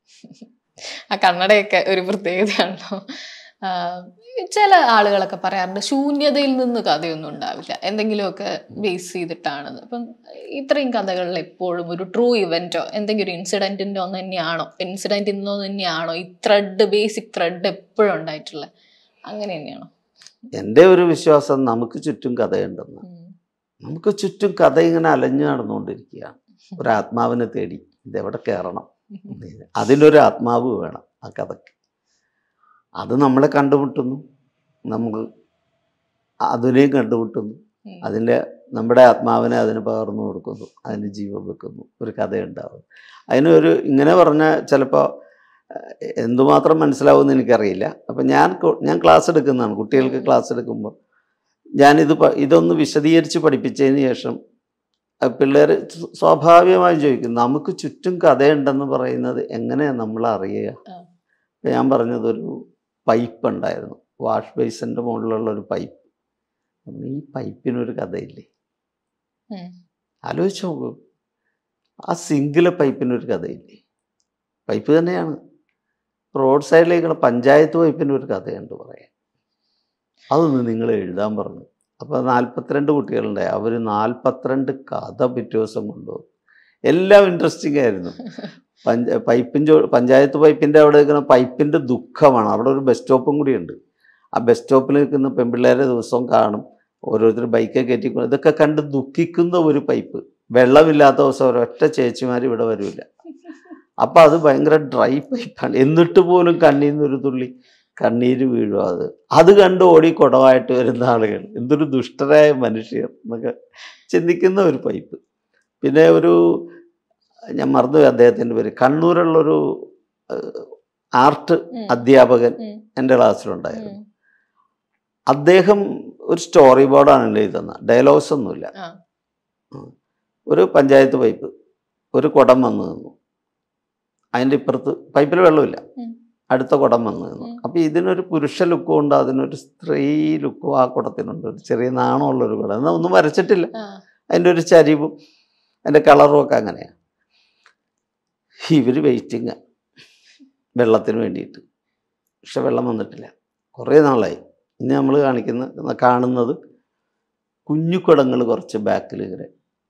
ആ കണ്ണടയൊക്കെ ഒരു പ്രത്യേകതയാണല്ലോ ആ, ചില ആളുകളൊക്കെ പറയാറുണ്ട് ശൂന്യതയിൽ നിന്ന് കഥയൊന്നും ഉണ്ടാവില്ല എന്തെങ്കിലുമൊക്കെ ബേസ് ചെയ്തിട്ടാണെന്ന് അപ്പം ഇത്രയും കഥകളിൽ എപ്പോഴും ഒരു ട്രൂ ഇവന്റോ എന്തെങ്കിലും ഒരു ഇൻസിഡന്റിന്റെ ഒന്ന് തന്നെയാണോ ഇൻസിഡന്റ് ഇന്നോ തന്നെയാണോ ഈ ത്രെഡ് ബേസിക് ത്രെഡ് എപ്പോഴും ഉണ്ടായിട്ടുള്ളത് അങ്ങനെ തന്നെയാണോ എൻ്റെ ഒരു വിശ്വാസം നമുക്ക് ചുറ്റും കഥയുണ്ടെന്ന് ഉം. നമുക്ക് ചുറ്റും കഥ ഇങ്ങനെ അലഞ്ഞു നടന്നുകൊണ്ടിരിക്കുകയാണ് ഒരു ആത്മാവിനെ തേടി ഇതെവിടെ കയറണം അതിലൊരു ആത്മാവ് വേണം ആ കഥയ്ക്ക് അത് നമ്മളെ കണ്ടുമുട്ടുന്നു നമുക്ക് അതിനെയും കണ്ടുമുട്ടുന്നു ഉം. അതിൻ്റെ നമ്മുടെ ആത്മാവിനെ അതിന് പകർന്നു കൊടുക്കുന്നു അതിന് ജീവൻ വെക്കുന്നു ഒരു കഥയുണ്ടാവും അതിനൊരു ഇങ്ങനെ പറഞ്ഞാൽ ചിലപ്പോൾ എന്തുമാത്രം മനസ്സിലാവുമെന്ന് എനിക്കറിയില്ല അപ്പം ഞാൻ കൊ- ഞാൻ ക്ലാസ് എടുക്കുന്നതാണ് കുട്ടികൾക്ക് ക്ലാസ് എടുക്കുമ്പോൾ ഞാനിത് പ- ഇതൊന്ന് വിശദീകരിച്ച് പഠിപ്പിച്ചതിന് ശേഷം പിള്ളേർ സ്വാഭാവികമായും ചോദിക്കും നമുക്ക് ചുറ്റും കഥയുണ്ടെന്ന് പറയുന്നത് എങ്ങനെയാണ് നമ്മൾ അറിയുക ആ. ഇപ്പം ഞാൻ പറഞ്ഞതൊരു പൈപ്പ് ഉണ്ടായിരുന്നു വാഷ് ബേസിൻ്റെ മുകളിലുള്ള ഒരു പൈപ്പ് അപ്പം ഈ പൈപ്പിനൊരു കഥയില്ലേ ഉം. ആലോചിച്ച് നോക്കൂ ആ സിംഗിലെ പൈപ്പിനൊരു കഥയില്ലേ പൈപ്പ് തന്നെയാണ് റോഡ് സൈഡിലേക്കുള്ള പഞ്ചായത്ത് പൈപ്പിന് ഒരു കഥയുണ്ട് പറയാൻ അതൊന്ന് നിങ്ങൾ എഴുതാൻ പറഞ്ഞു അപ്പോൾ നാൽപ്പത്തിരണ്ട് കുട്ടികളുണ്ടായി അവർ നാൽപ്പത്തിരണ്ട് കഥ പിറ്റേ ദിവസം കൊണ്ടുപോകും എല്ലാം ഇൻട്രസ്റ്റിംഗ് ആയിരുന്നു പഞ്ച പൈപ്പിൻ്റെ പഞ്ചായത്ത് പൈപ്പിൻ്റെ അവിടെ നിൽക്കുന്ന പൈപ്പിൻ്റെ ദുഃഖമാണ് അവിടെ ഒരു ബസ് സ്റ്റോപ്പും കൂടിയുണ്ട് ആ ബസ് സ്റ്റോപ്പിൽ നിൽക്കുന്ന പെൺപിള്ളേരെ ദിവസവും കാണും ഓരോരുത്തർ ബൈക്കൊക്കെ കയറ്റിക്കൊണ്ട് ഇതൊക്കെ കണ്ട് ദുഃഖിക്കുന്ന ഒരു പൈപ്പ് വെള്ളമില്ലാത്ത ദിവസം ഒരൊറ്റ ചേച്ചിമാർ ഇവിടെ വരില്ല അപ്പം അത് ഭയങ്കര ഡ്രൈ പൈപ്പാണ് എന്നിട്ട് പോലും കണ്ണീർ നിന്ന് ഒരു തുള്ളി കണ്ണീര് വീഴും അത് അത് കണ്ട് ഓടി കുടവായിട്ട് വരുന്ന ആളുകൾ എന്തൊരു ദുഷ്ടരായ മനുഷ്യർ എന്നൊക്കെ ചിന്തിക്കുന്ന ഒരു പൈപ്പ് പിന്നെ ഒരു ഞാൻ മറന്നുപോയി അദ്ദേഹത്തിൻ്റെ പേര് കണ്ണൂരുള്ളൊരു ആർട്ട് ഉം. അധ്യാപകൻ ഉം. എൻ്റെ ക്ലാസ്സിലുണ്ടായിരുന്നു ഉം. അദ്ദേഹം ഒരു സ്റ്റോറി ബോർഡാണ് എഴുതി തന്നത് ഡയലോഗ്സ് ഒന്നുമില്ല ആ. ഒരു പഞ്ചായത്ത് പൈപ്പ് ഒരു കുടം വന്നു നിന്നു അതിൻ്റെ ഇപ്പുറത്ത് പൈപ്പിൽ വെള്ളമില്ല ഉം. അടുത്ത കുടം വന്നു നിന്നു ഉം. അപ്പം ഇതിനൊരു പുരുഷ ലുക്കും ഉണ്ട് അതിനൊരു സ്ത്രീ ലുക്കും ആ കുടത്തിനുണ്ട് ഒരു ചെറിയ നാണമുള്ളൊരു കുടം എന്നാൽ ഒന്നും വരച്ചിട്ടില്ല ആ. അതിൻ്റെ ഒരു ചരിവും അതിൻ്റെ കളറും ഒക്കെ അങ്ങനെയാണ് ഇവർ വെയിറ്റിങ് വെള്ളത്തിന് വേണ്ടിയിട്ട് പക്ഷെ വെള്ളം വന്നിട്ടില്ല കുറേ നാളായി ഇനി നമ്മൾ കാണിക്കുന്ന കാണുന്നത് കുഞ്ഞു കുടങ്ങൾ കുറച്ച് ബാക്കിൽ ഇങ്ങനെ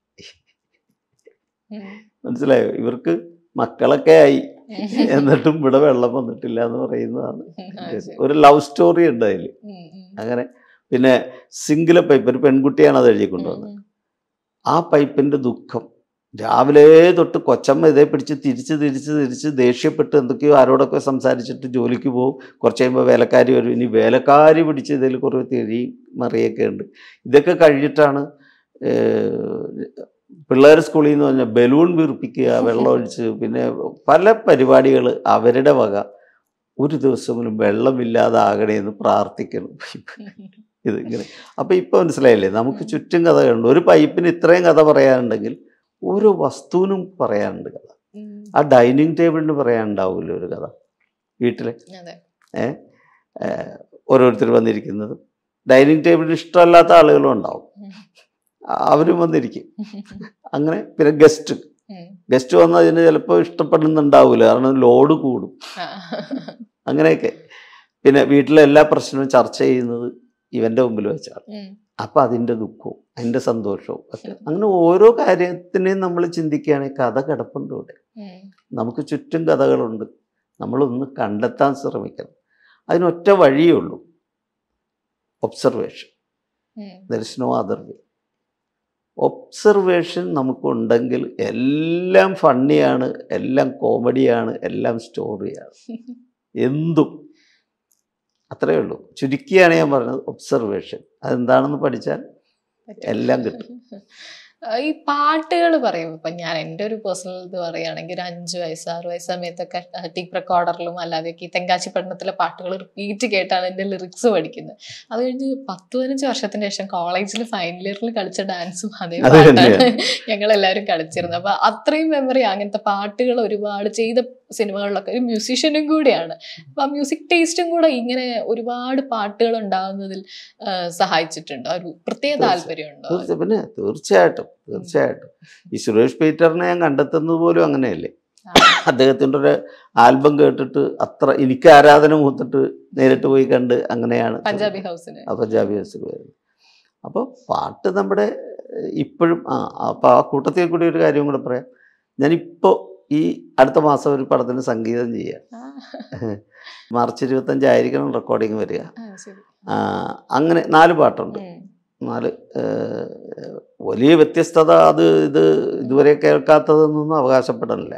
ഉം. മനസ്സിലായോ ഇവർക്ക് മക്കളൊക്കെ ആയി എന്നിട്ടും ഇവിടെ വെള്ളം വന്നിട്ടില്ല എന്ന് പറയുന്നതാണ് ആ, ശരി. ഒരു ലവ് സ്റ്റോറി ഉണ്ട് അതിൽ ഉം. ഉം. അങ്ങനെ പിന്നെ സിംഗിള് പൈപ്പ് ഒരു പെൺകുട്ടിയാണ് അത് എഴുതി കൊണ്ടുവന്നത് ഉം. ആ പൈപ്പിൻ്റെ ദുഃഖം രാവിലെ തൊട്ട് കൊച്ചമ്മ ഇതേ പിടിച്ച് തിരിച്ച് തിരിച്ച് തിരിച്ച് ദേഷ്യപ്പെട്ട് എന്തൊക്കെയോ ആരോടൊക്കെ സംസാരിച്ചിട്ട് ജോലിക്ക് പോകും കുറച്ച് കഴിയുമ്പോൾ വേലക്കാരി വരും ഇനി വേലക്കാരി പിടിച്ച് ഇതിൽ കുറേ തിരി മറിയൊക്കെ ഉണ്ട് ഇതൊക്കെ കഴിഞ്ഞിട്ടാണ് പിള്ളേർ സ്കൂളിൽ നിന്ന് പറഞ്ഞാൽ ബലൂൺ വീർപ്പിക്കുക വെള്ളമൊഴിച്ച് പിന്നെ പല പരിപാടികൾ അവരുടെ വക ഒരു ദിവസമെങ്കിലും വെള്ളമില്ലാതാകണേ എന്ന് പ്രാർത്ഥിക്കണം ഇത് ഇങ്ങനെ അപ്പം ഇപ്പം മനസ്സിലായില്ലേ നമുക്ക് ചുറ്റും കഥകളുണ്ട് ഒരു പൈപ്പിന് ഇത്രയും കഥ പറയാനുണ്ടെങ്കിൽ ഓരോ വസ്തുവിനും പറയാനുണ്ട് കഥ ഉം. ആ ഡൈനിങ് ടേബിളിന് പറയാനുണ്ടാവില്ല ഒരു കഥ വീട്ടിലെ അതെ ഓരോരുത്തർ വന്നിരിക്കുന്നത് ഡൈനിങ് ടേബിളിന് ഇഷ്ടമല്ലാത്ത ആളുകളും ഉണ്ടാവും അവരും വന്നിരിക്കും അങ്ങനെ പിന്നെ ഗസ്റ്റ് ഉം. ഗസ്റ്റ് വന്നാൽ അതിന് ചിലപ്പോൾ ഇഷ്ടപ്പെടുന്നുണ്ടാവില്ല കാരണം ലോഡ് കൂടും ആ. അങ്ങനെയൊക്കെ പിന്നെ വീട്ടിലെ എല്ലാ പ്രശ്നവും ചർച്ച ചെയ്യുന്നത് ഇവൻ്റെ മുമ്പിൽ വെച്ചാണ് ഉം. അപ്പം അതിൻ്റെ ദുഃഖവും അതിൻ്റെ സന്തോഷവും ഒക്കെ അങ്ങനെ ഓരോ കാര്യത്തിനെയും നമ്മൾ ചിന്തിക്കുകയാണെങ്കിൽ കഥ കിടപ്പുണ്ട് ഇവിടെ ഉം. നമുക്ക് ചുറ്റും കഥകളുണ്ട് നമ്മളൊന്ന് കണ്ടെത്താൻ ശ്രമിക്കണം അതിനൊറ്റ വഴിയേ ഉള്ളൂ ഒബ്സർവേഷൻ ഉം. There is no other way observation നമുക്കുണ്ടെങ്കിൽ എല്ലാം ഫണ്ണിയാണ് എല്ലാം കോമഡിയാണ് എല്ലാം സ്റ്റോറിയാണ് എന്തും അത്രയേ ഉള്ളൂ ചുരുക്കിയാണ് ഞാൻ പറഞ്ഞത് ഒബ്സർവേഷൻ അതെന്താണെന്ന് പഠിച്ചാൽ എല്ലാം കിട്ടും ആ, ഈ പാട്ടുകൾ പറയും ഇപ്പൊ ഞാൻ എൻ്റെ ഒരു പേഴ്സണൽ ഇത് പറയുകയാണെങ്കിൽ ഒരു അഞ്ച് വയസ്സ് ആറ് വയസ്സ് സമയത്തൊക്കെ ടീപ്പ് റെക്കോർഡറിലും അല്ലാതെയൊക്കെ ഈ തെങ്കാശി പഠനത്തിലെ പാട്ടുകൾ റിപ്പീറ്റ് കേട്ടാണ് എൻ്റെ ലിറിക്സ് പഠിക്കുന്നത് അത് കഴിഞ്ഞ് പത്ത് പതിനഞ്ച് വർഷത്തിന് ശേഷം കോളേജിൽ ഫൈനൽ ഇയറിൽ കളിച്ച ഡാൻസും അതേ അത് പാട്ടാണ് ഞങ്ങൾ എല്ലാവരും കളിച്ചിരുന്നത് അപ്പൊ അത്രയും മെമ്മറി അങ്ങനത്തെ പാട്ടുകൾ ഒരുപാട് ചെയ്ത സിനിമകളിലൊക്കെ ഒരു മ്യൂസീഷ്യനും കൂടിയാണ് അപ്പൊ ആ മ്യൂസിക് ടേസ്റ്റും കൂടെ ഇങ്ങനെ ഒരുപാട് പാട്ടുകൾ ഉണ്ടാകുന്നതിൽ ആ, സഹായിച്ചിട്ടുണ്ടോ ഒരു പ്രത്യേക തീർച്ചയായും. താല്പര്യമുണ്ടോ തീർച്ച പിന്നെ തീർച്ചയായിട്ടും തീർച്ചയായിട്ടും ഈ സുരേഷ് പീറ്ററിനെ ഞാൻ കണ്ടെത്തുന്നത് പോലും അങ്ങനെയല്ലേ ആ. അദ്ദേഹത്തിൻ്റെ ഒരു ആൽബം കേട്ടിട്ട് അത്ര എനിക്ക് ആരാധന മൂത്തിട്ട് നേരിട്ട് പോയി കണ്ട് അങ്ങനെയാണ് പഞ്ചാബി ഹൗസിന് ആ പഞ്ചാബി ഹൗസിൽ വരുന്നത് അപ്പോൾ പാട്ട് നമ്മുടെ ഏഹ്, ഇപ്പോഴും ആ അപ്പോൾ ആ കൂട്ടത്തിൽ കൂടി ഒരു കാര്യം കൂടെ പറയാം ഞാനിപ്പോൾ ഈ അടുത്ത മാസം ഒരു പടത്തിന് സംഗീതം ചെയ്യാം ആ, മാർച്ച് ഇരുപത്തഞ്ചായിരിക്കണം റെക്കോർഡിങ് വരിക ആ, ശരി. ആ, അങ്ങനെ നാല് പാട്ടുണ്ട് ഉം. നാല് ഏഹ്, വലിയ വ്യത്യസ്തത അത് ഇത് ഇതുവരെ കേൾക്കാത്തതെന്നൊന്നും അവകാശപ്പെടാനില്ല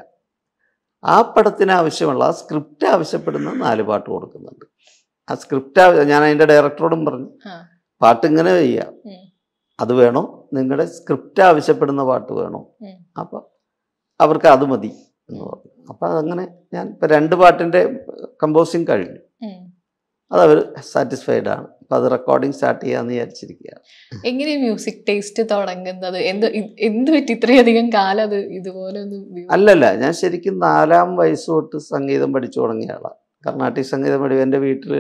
ആ പടത്തിന് ആവശ്യമുള്ള ആ സ്ക്രിപ്റ്റ് ആവശ്യപ്പെടുന്ന നാല് പാട്ട് കൊടുക്കുന്നുണ്ട് ആ സ്ക്രിപ്റ്റ് ഞാൻ അതിൻ്റെ ഡയറക്ടറോടും പറഞ്ഞു ആ. പാട്ട് ഇങ്ങനെ ചെയ്യാം ഉം. അത് വേണോ നിങ്ങളുടെ സ്ക്രിപ്റ്റ് ആവശ്യപ്പെടുന്ന പാട്ട് വേണോ ഉം. അപ്പം അവർക്ക് അത് മതി എന്ന് പറഞ്ഞു അപ്പം അതങ്ങനെ ഞാൻ ഇപ്പം രണ്ട് പാട്ടിൻ്റെ കമ്പോസിങ് കഴിഞ്ഞു ഉം. അത് അവർ സാറ്റിസ്ഫൈഡ് ആണ് അപ്പം അത് റെക്കോർഡിങ് സ്റ്റാർട്ട് ചെയ്യാമെന്ന് വിചാരിച്ചിരിക്കുകയാണ് എങ്ങനെ മ്യൂസിക് ടേസ്റ്റ് തുടങ്ങുന്നത് എന്ത് ഇ- എന്ത് പറ്റി ഇത്രയധികം കാലം അത് ഇതുപോലെ ഒന്ന് വി- അല്ലല്ല ഞാൻ ശരിക്കും നാലാം വയസ്സ് തൊട്ട് സംഗീതം പഠിച്ചു തുടങ്ങിയ ആളാണ് കർണാട്ടിക് സംഗീതം പഠി എൻ്റെ വീട്ടിൽ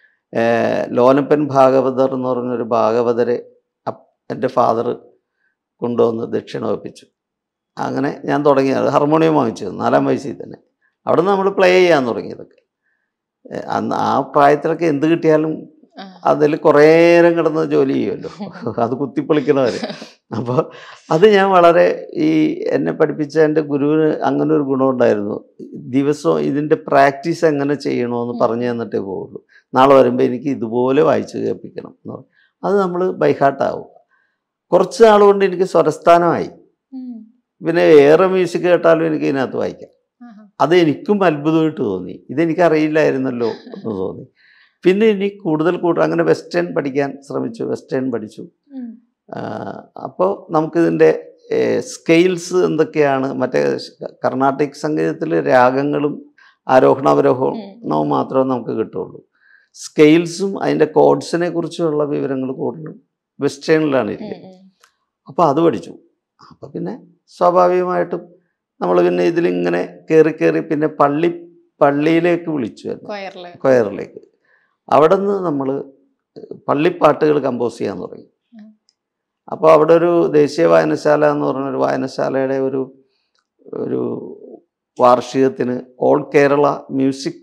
ലോനപ്പൻ ഭാഗവതർ എന്ന് പറഞ്ഞൊരു ഭാഗവതരെ അപ്പ് എൻ്റെ ഫാദർ കൊണ്ടുവന്ന് ദക്ഷിണ വെപ്പിച്ചു അങ്ങനെ ഞാൻ തുടങ്ങിയത് ഹാർമോണിയം വാങ്ങിച്ചത് നാലാം വയസ്സിൽ തന്നെ അവിടെ നിന്ന് നമ്മൾ പ്ലേ ചെയ്യാൻ തുടങ്ങിയതൊക്കെ ഏ, അന്ന് ആ പ്രായത്തിലൊക്കെ എന്ത് കിട്ടിയാലും ആ. അതിൽ കുറേ നേരം കിടന്ന് ജോലി ചെയ്യുമല്ലോ അത് കുത്തിപ്പൊളിക്കണവർ അപ്പോൾ അത് ഞാൻ വളരെ ഈ എന്നെ പഠിപ്പിച്ച എൻ്റെ ഗുരുവിന് അങ്ങനെ ഒരു ഗുണമുണ്ടായിരുന്നു ദിവസവും ഇതിൻ്റെ പ്രാക്ടീസ് എങ്ങനെ ചെയ്യണമെന്ന് പറഞ്ഞു തന്നിട്ടേ പോവുള്ളൂ നാളെ വരുമ്പോൾ എനിക്ക് ഇതുപോലെ വായിച്ച് കേൾപ്പിക്കണം എന്ന് പറയും അത് നമ്മൾ ബൈഹാർട്ടാവും കുറച്ച് നാൾ കൊണ്ട് എനിക്ക് സ്വരസ്ഥാനമായി ഉം. പിന്നെ ഏറെ മ്യൂസിക് കേട്ടാലും എനിക്ക് ഇതിനകത്ത് വായിക്കാം ആഹാ. അത് എനിക്കും അത്ഭുതമായിട്ട് തോന്നി ഇതെനിക്കറിയില്ലായിരുന്നല്ലോ എന്ന് തോന്നി പിന്നെ ഇനി കൂടുതൽ കൂടുതൽ അങ്ങനെ വെസ്റ്റേൺ പഠിക്കാൻ ശ്രമിച്ചു വെസ്റ്റേൺ പഠിച്ചു ഉം. അപ്പോൾ നമുക്കിതിൻ്റെ സ്കെയിൽസ് എന്തൊക്കെയാണ് മറ്റേ കർണാട്ടിക് സംഗീതത്തിൽ രാഗങ്ങളും ആരോഹണാവരോഹണവും മാത്രമേ നമുക്ക് കിട്ടുള്ളൂ സ്കെയിൽസും അതിൻ്റെ കോഡ്സിനെ കുറിച്ചുള്ള വിവരങ്ങൾ കൂടുതലും വെസ്റ്റേണിലാണ് ഉം. ഇരിക്കുന്നത് ഉം. അപ്പോൾ അത് പഠിച്ചു അപ്പോൾ പിന്നെ സ്വാഭാവികമായിട്ടും നമ്മൾ പിന്നെ ഇതിലിങ്ങനെ കയറി കയറി പിന്നെ പള്ളി പള്ളിയിലേക്ക് വിളിച്ചു എന്നെ കൊയറില് കൊയറിലേക്ക് അവിടെ നിന്ന് നമ്മൾ പള്ളിപ്പാട്ടുകൾ കമ്പോസ് ചെയ്യാൻ തുടങ്ങി ഉം. അപ്പോൾ അവിടെ ഒരു ദേശീയ വായനശാല എന്ന് പറഞ്ഞൊരു വായനശാലയുടെ ഒരു ഒരു വാർഷികത്തിന് all Kerala music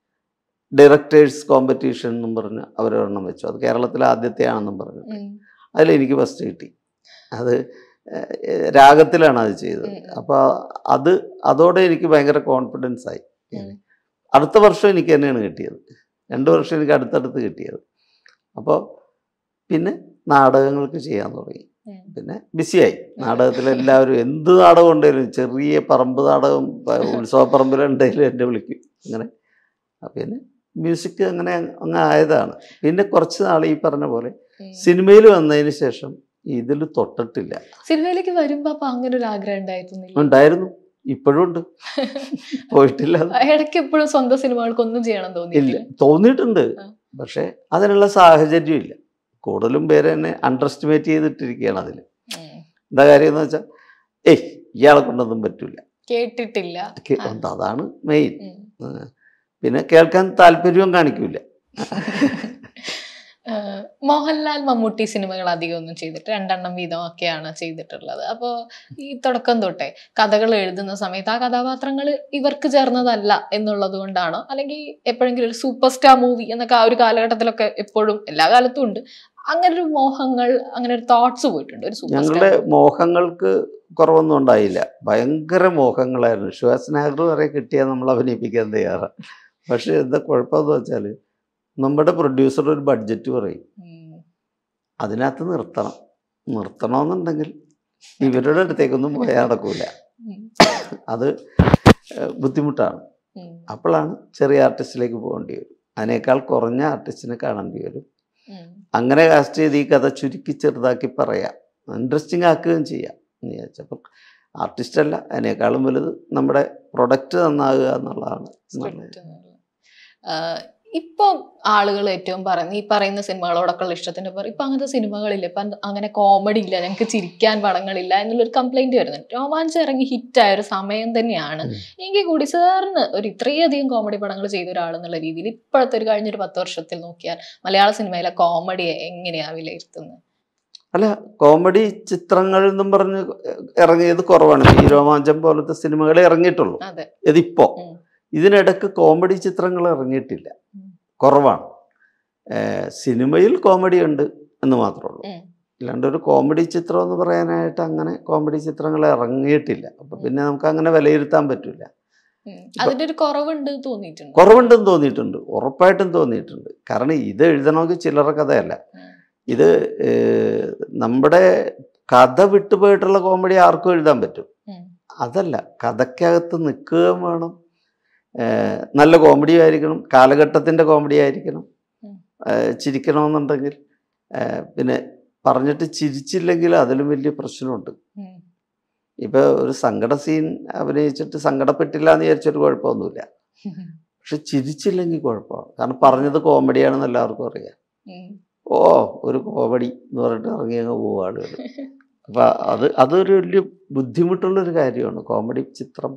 directors competition എന്നും പറഞ്ഞ് അവരൊരെണ്ണം വെച്ചു അത് കേരളത്തിലെ ആദ്യത്തെയാണെന്നും പറഞ്ഞു ഉം. അതിൽ എനിക്ക് ഫസ്റ്റ് കിട്ടി അത് ഏഹ്, രാഗത്തിലാണ് അത് ചെയ്തത് ഉം. അപ്പോൾ അത് അതോടെ എനിക്ക് ഭയങ്കര കോൺഫിഡൻസ് ആയി ഉം. അടുത്ത വർഷം എനിക്ക് തന്നെയാണ് കിട്ടിയത് രണ്ട് വർഷം എനിക്ക് അടുത്തടുത്ത് കിട്ടിയത് അപ്പോൾ പിന്നെ നാടകങ്ങൾക്ക് ചെയ്യാൻ തുടങ്ങി ഉം. പിന്നെ ബിസിയായി നാടകത്തിൽ എല്ലാവരും എന്ത് നാടകം ഉണ്ടെങ്കിലും ചെറിയ പറമ്പ് നാടകം പ- ഉത്സവപ്പറമ്പിലുണ്ടെങ്കിലും എന്നെ വിളിക്കും അങ്ങനെ അപ്പം പിന്നെ മ്യൂസിക് അങ്ങനെ അങ്ങ് ആയതാണ് പിന്നെ കുറച്ച് നാൾ ഈ പറഞ്ഞ പോലെ ഉം. സിനിമയിൽ വന്നതിന് ശേഷം ഇതിൽ തൊട്ടിട്ടില്ല സിനിമയിലേക്ക് വരുമ്പോ അപ്പൊ അങ്ങനെ ഒരു ആഗ്രഹം ഉണ്ടായിരുന്നില്ല ഉണ്ടായിരുന്നു ഇപ്പോഴും ഉണ്ട് പോയിട്ടില്ല അത്. ഇടയ്ക്ക് എപ്പോഴും സ്വന്തം സിനിമകൾക്ക് ഒന്നും ചെയ്യണം ഇല്ല തോന്നിയില്ല തോന്നിയിട്ടുണ്ട് ആ. പക്ഷെ അതിനുള്ള സാഹചര്യം ഇല്ല കൂടുതലും പേര് എന്നെ അണ്ടർ എസ്റ്റിമേറ്റ് ചെയ്തിട്ടിരിക്കുകയാണ് അതിൽ ഉം. എന്താ കാര്യം എന്ന് വെച്ചാൽ ഏയ് ഇയാളെ കൊണ്ടൊന്നും പറ്റൂല കേട്ടിട്ടില്ല കേ- ആ. അതാണ് മെയിൻ ഉം. പിന്നെ കേൾക്കാൻ താല്പര്യവും കാണിക്കൂല ഏഹ് മോഹൻലാൽ മമ്മൂട്ടി സിനിമകൾ അധികം ഒന്നും ചെയ്തിട്ട് രണ്ടെണ്ണം വീതം ഒക്കെയാണ് ചെയ്തിട്ടുള്ളത് അപ്പോൾ ഈ തുടക്കം തൊട്ടേ കഥകൾ എഴുതുന്ന സമയത്ത് ആ കഥാപാത്രങ്ങൾ ഇവർക്ക് ചേർന്നതല്ല എന്നുള്ളത് കൊണ്ടാണോ അല്ലെങ്കിൽ എപ്പോഴെങ്കിലും ഒരു സൂപ്പർ സ്റ്റാർ മൂവി എന്നൊക്കെ ആ ഒരു കാലഘട്ടത്തിലൊക്കെ എപ്പോഴും എല്ലാ കാലത്തും ഉണ്ട് അങ്ങനെ ഒരു മോഹങ്ങൾ അങ്ങനെ ഒരു തോട്ട്സ് പോയിട്ടുണ്ട് ഒരു സൂപ്പർ ഞങ്ങളുടെ മോഹങ്ങൾക്ക് കുറവൊന്നും ഉണ്ടായില്ല ഭയങ്കര മോഹങ്ങളായിരുന്നു ശ്വാസനാഗർ വരെ കിട്ടിയാൽ നമ്മൾ അഭിനയിപ്പിക്കാൻ തയ്യാറാണ് പക്ഷെ എന്താ കുഴപ്പമെന്ന് വെച്ചാൽ നമ്മുടെ പ്രൊഡ്യൂസർ ഒരു ബഡ്ജറ്റ് പറയും അതിനകത്ത് നിർത്തണം നിർത്തണമെന്നുണ്ടെങ്കിൽ ഇവരുടെ അടുത്തേക്കൊന്നും പോയാൽ നടക്കൂല അത് ഏഹ്, ബുദ്ധിമുട്ടാണ് അപ്പോഴാണ് ചെറിയ ആർട്ടിസ്റ്റിലേക്ക് പോകേണ്ടി വരും അതിനേക്കാൾ കുറഞ്ഞ ആർട്ടിസ്റ്റിനെ കാണേണ്ടി വരും അങ്ങനെ കാസ്റ്റ് ചെയ്ത് ഈ കഥ ചുരുക്കി ചെറുതാക്കി പറയാം ഇൻട്രസ്റ്റിംഗ് ആക്കുകയും ചെയ്യാം എന്ന് വിചാരിച്ചപ്പം ആർട്ടിസ്റ്റ് അല്ല അതിനേക്കാളും വലുത് നമ്മുടെ പ്രൊഡക്റ്റ് നന്നാകുക എന്നുള്ളതാണ് നല്ലത്. ഇപ്പൊ ആളുകൾ ഏറ്റവും പറയുന്ന ഈ പറയുന്ന സിനിമകളോടൊക്കെ ഉള്ള ഇഷ്ടത്തിന്റെ പറയും ഇപ്പൊ അങ്ങനത്തെ സിനിമകളില്ല ഇപ്പൊ അത് അങ്ങനെ കോമഡി ഇല്ല ഞങ്ങൾക്ക് ചിരിക്കാൻ പടങ്ങളില്ല എന്നുള്ളൊരു കംപ്ലൈന്റ് വരുന്നുണ്ട് രോമാഞ്ചം ഇറങ്ങി ഹിറ്റായ ഒരു സമയം തന്നെയാണ് ഉം. എങ്കിൽ കൂടി സാറിന് ഒരു ഇത്രയധികം കോമഡി പടങ്ങൾ ചെയ്ത ഒരാളെന്നുള്ള രീതിയിൽ ഇപ്പോഴത്തെ ഒരു കഴിഞ്ഞൊരു പത്ത് വർഷത്തിൽ നോക്കിയാൽ മലയാള സിനിമയിലെ കോമഡി എങ്ങനെയാ വിലയിരുത്തുന്നത് അല്ല കോമഡി ചിത്രങ്ങൾ എന്നും പറഞ്ഞ് ഇറങ്ങിയത് കുറവാണ് ഈ രോമാഞ്ചം പോലത്തെ സിനിമകൾ ഇറങ്ങിയിട്ടുള്ളൂ അതെ ഇതിപ്പോ ഉം. ഇതിനിടക്ക് കോമഡി ചിത്രങ്ങൾ ഇറങ്ങിയിട്ടില്ല ഉം. കുറവാണ് ഏർ സിനിമയിൽ കോമഡി ഉണ്ട് എന്ന് മാത്രമേ ഉള്ളൂ ഉം. അല്ലാണ്ട് ഒരു കോമഡി ചിത്രം എന്ന് പറയാനായിട്ട് അങ്ങനെ കോമഡി ചിത്രങ്ങൾ ഇറങ്ങിയിട്ടില്ല അപ്പൊ പിന്നെ നമുക്ക് അങ്ങനെ വിലയിരുത്താൻ പറ്റില്ല ഉം. അതിന്റെ ഒരു കുറവുണ്ട് തോന്നിയിട്ടുണ്ട് കുറവുണ്ടെന്ന് തോന്നിയിട്ടുണ്ട് ഉറപ്പായിട്ടും തോന്നിയിട്ടുണ്ട് കാരണം ഇത് എഴുതണമെങ്കിൽ ചില്ലറ കഥയല്ല ഉം. ഇത് ഏർ, നമ്മുടെ കഥ വിട്ടുപോയിട്ടുള്ള കോമഡി ആർക്കും എഴുതാൻ പറ്റും ഉം. അതല്ല കഥയ്ക്കകത്ത് നിൽക്കുകയും വേണം ഏർ, നല്ല കോമഡി ആയിരിക്കണം കാലഘട്ടത്തിൻ്റെ കോമഡി ആയിരിക്കണം ഉം. ഏർ, ചിരിക്കണമെന്നുണ്ടെങ്കിൽ ഏർ, പിന്നെ പറഞ്ഞിട്ട് ചിരിച്ചില്ലെങ്കിൽ അതിലും വലിയ പ്രശ്നമുണ്ട് ഉം. ഇപ്പോൾ ഒരു സങ്കട സീൻ അഭിനയിച്ചിട്ട് സങ്കടപ്പെട്ടില്ല എന്ന് വിചാരിച്ചൊരു കുഴപ്പമൊന്നുമില്ല പക്ഷെ ചിരിച്ചില്ലെങ്കിൽ കുഴപ്പമാണ് കാരണം പറഞ്ഞത് കോമഡിയാണെന്ന് എല്ലാവർക്കും അറിയാം ഉം. ഓ ഒരു കോമഡി എന്ന് പറഞ്ഞിട്ട് ഇറങ്ങി അങ്ങ് പോവും ആളുകൾ അപ്പം അത് അതൊരു വലിയ ബുദ്ധിമുട്ടുള്ളൊരു കാര്യമാണ് കോമഡി ചിത്രം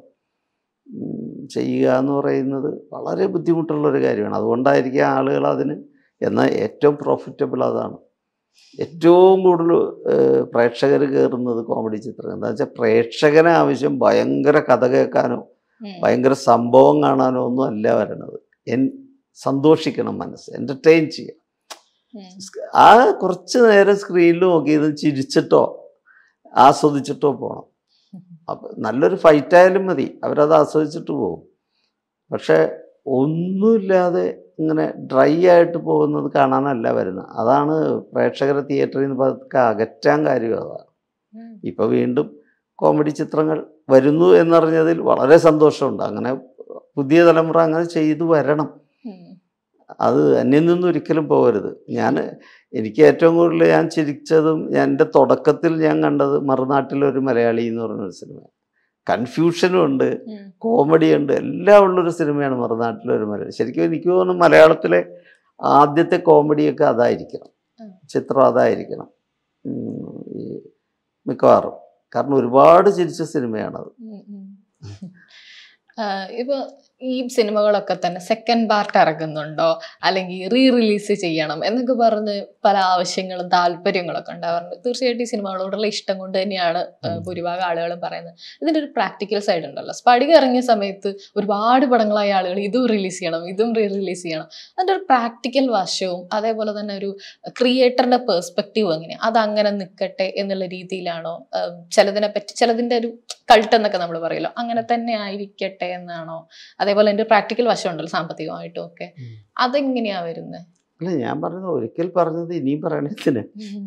ഉം, ചെയ്യുക എന്ന് പറയുന്നത് വളരെ ബുദ്ധിമുട്ടുള്ളൊരു കാര്യമാണ് അതുകൊണ്ടായിരിക്കും ആളുകൾ അതിന് എന്നാൽ ഏറ്റവും പ്രോഫിറ്റബിൾ അതാണ് ഏറ്റവും കൂടുതൽ പ്രേക്ഷകർ കയറുന്നത് കോമഡി ചിത്രം എന്താ വെച്ചാൽ പ്രേക്ഷകന് ആവശ്യം ഭയങ്കര കഥ കേൾക്കാനോ ഉം. ഭയങ്കര സംഭവം കാണാനോ ഒന്നും അല്ല വരണത് എൻ സന്തോഷിക്കണം മനസ്സ് എൻ്റർടൈൻ ചെയ്യുക ഉം. ആ കുറച്ച് നേരം സ്ക്രീനിൽ നോക്കി ഇത് ചിരിച്ചിട്ടോ ആസ്വദിച്ചിട്ടോ പോകണം അപ്പം നല്ലൊരു ഫൈറ്റ് ആയാലും മതി അവരത് ആസ്വദിച്ചിട്ട് പോകും പക്ഷേ ഒന്നുമില്ലാതെ ഇങ്ങനെ ഡ്രൈ ആയിട്ട് പോകുന്നത് കാണാനല്ല വരുന്നത് അതാണ് പ്രേക്ഷകരെ തിയേറ്ററിൽ നിന്ന് പതുക്കെ അകറ്റാൻ കാര്യം അതാണ് ഉം. ഇപ്പോൾ വീണ്ടും കോമഡി ചിത്രങ്ങൾ വരുന്നു എന്നറിഞ്ഞതിൽ വളരെ സന്തോഷമുണ്ട് അങ്ങനെ പുതിയ തലമുറ അങ്ങനെ ചെയ്തു വരണം ഉം. അത് അന്യം നിന്നും ഒരിക്കലും പോകരുത് ഞാൻ എനിക്ക് ഏറ്റവും കൂടുതൽ ഞാൻ ചിരിച്ചതും ഞാൻ എൻ്റെ തുടക്കത്തിൽ ഞാൻ കണ്ടത് മറുനാട്ടിലൊരു മലയാളി എന്ന് പറഞ്ഞൊരു സിനിമ കൺഫ്യൂഷനും ഉണ്ട് ഉം. കോമഡി ഉണ്ട് എല്ലാം ഉള്ളൊരു സിനിമയാണ് മറുനാട്ടിലൊരു മലയാളി ശരിക്കും എനിക്ക് തോന്നുന്നു മലയാളത്തിലെ ആദ്യത്തെ കോമഡിയൊക്കെ അതായിരിക്കണം ഉം. ചിത്രം അതായിരിക്കണം ഉം, ഈ മിക്കവാറും കാരണം ഒരുപാട് ചിരിച്ച സിനിമയാണത് ഉം ഉം. ആ, ഇപ്പൊ ഈ സിനിമകളൊക്കെ തന്നെ സെക്കൻഡ് പാർട്ട് ഇറങ്ങുന്നുണ്ടോ അല്ലെങ്കിൽ റീ റിലീസ് ചെയ്യണം എന്നൊക്കെ പറഞ്ഞ് പല ആവശ്യങ്ങളും താല്പര്യങ്ങളൊക്കെ ഉണ്ടാവാറുണ്ട് തീർച്ചയായിട്ടും ഈ സിനിമകളോടുള്ള ഇഷ്ടം കൊണ്ട് തന്നെയാണ് ആ, ഉം. ഭൂരിഭാഗം ആളുകളും പറയുന്നത് ഇതിന്റെ ഒരു പ്രാക്ടിക്കൽ സൈഡ് ഉണ്ടല്ലോ സ്പടിക ഇറങ്ങിയ സമയത്ത് ഒരുപാട് പടങ്ങളായ ആളുകൾ ഇതും റിലീസ് ചെയ്യണം ഇതും റീ റിലീസ് ചെയ്യണം അതിന്റെ ഒരു പ്രാക്ടിക്കൽ വശവും അതേപോലെ തന്നെ ഒരു ക്രിയേറ്ററിന്റെ പെർസ്പെക്റ്റീവ് എങ്ങനെ അത് അങ്ങനെ നിൽക്കട്ടെ എന്നുള്ള രീതിയിലാണോ ഉം, ചിലതിനെ പറ്റി ചിലതിന്റെ ഒരു കൾട്ട് എന്നൊക്കെ നമ്മൾ പറയുമല്ലോ അങ്ങനെ തന്നെ ആയിരിക്കട്ടെ എന്നാണോ അതേപോലെ എൻ്റെ പ്രാക്ടിക്കൽ വശം ഉണ്ടല്ലോ സാമ്പത്തികമായിട്ടും ഒക്കെ ഉം. അതെങ്ങനെയാ വരുന്നത് അല്ല ഞാൻ പറഞ്ഞത് ഒരിക്കൽ പറഞ്ഞത് ഇനിയും പറയണത്തിന്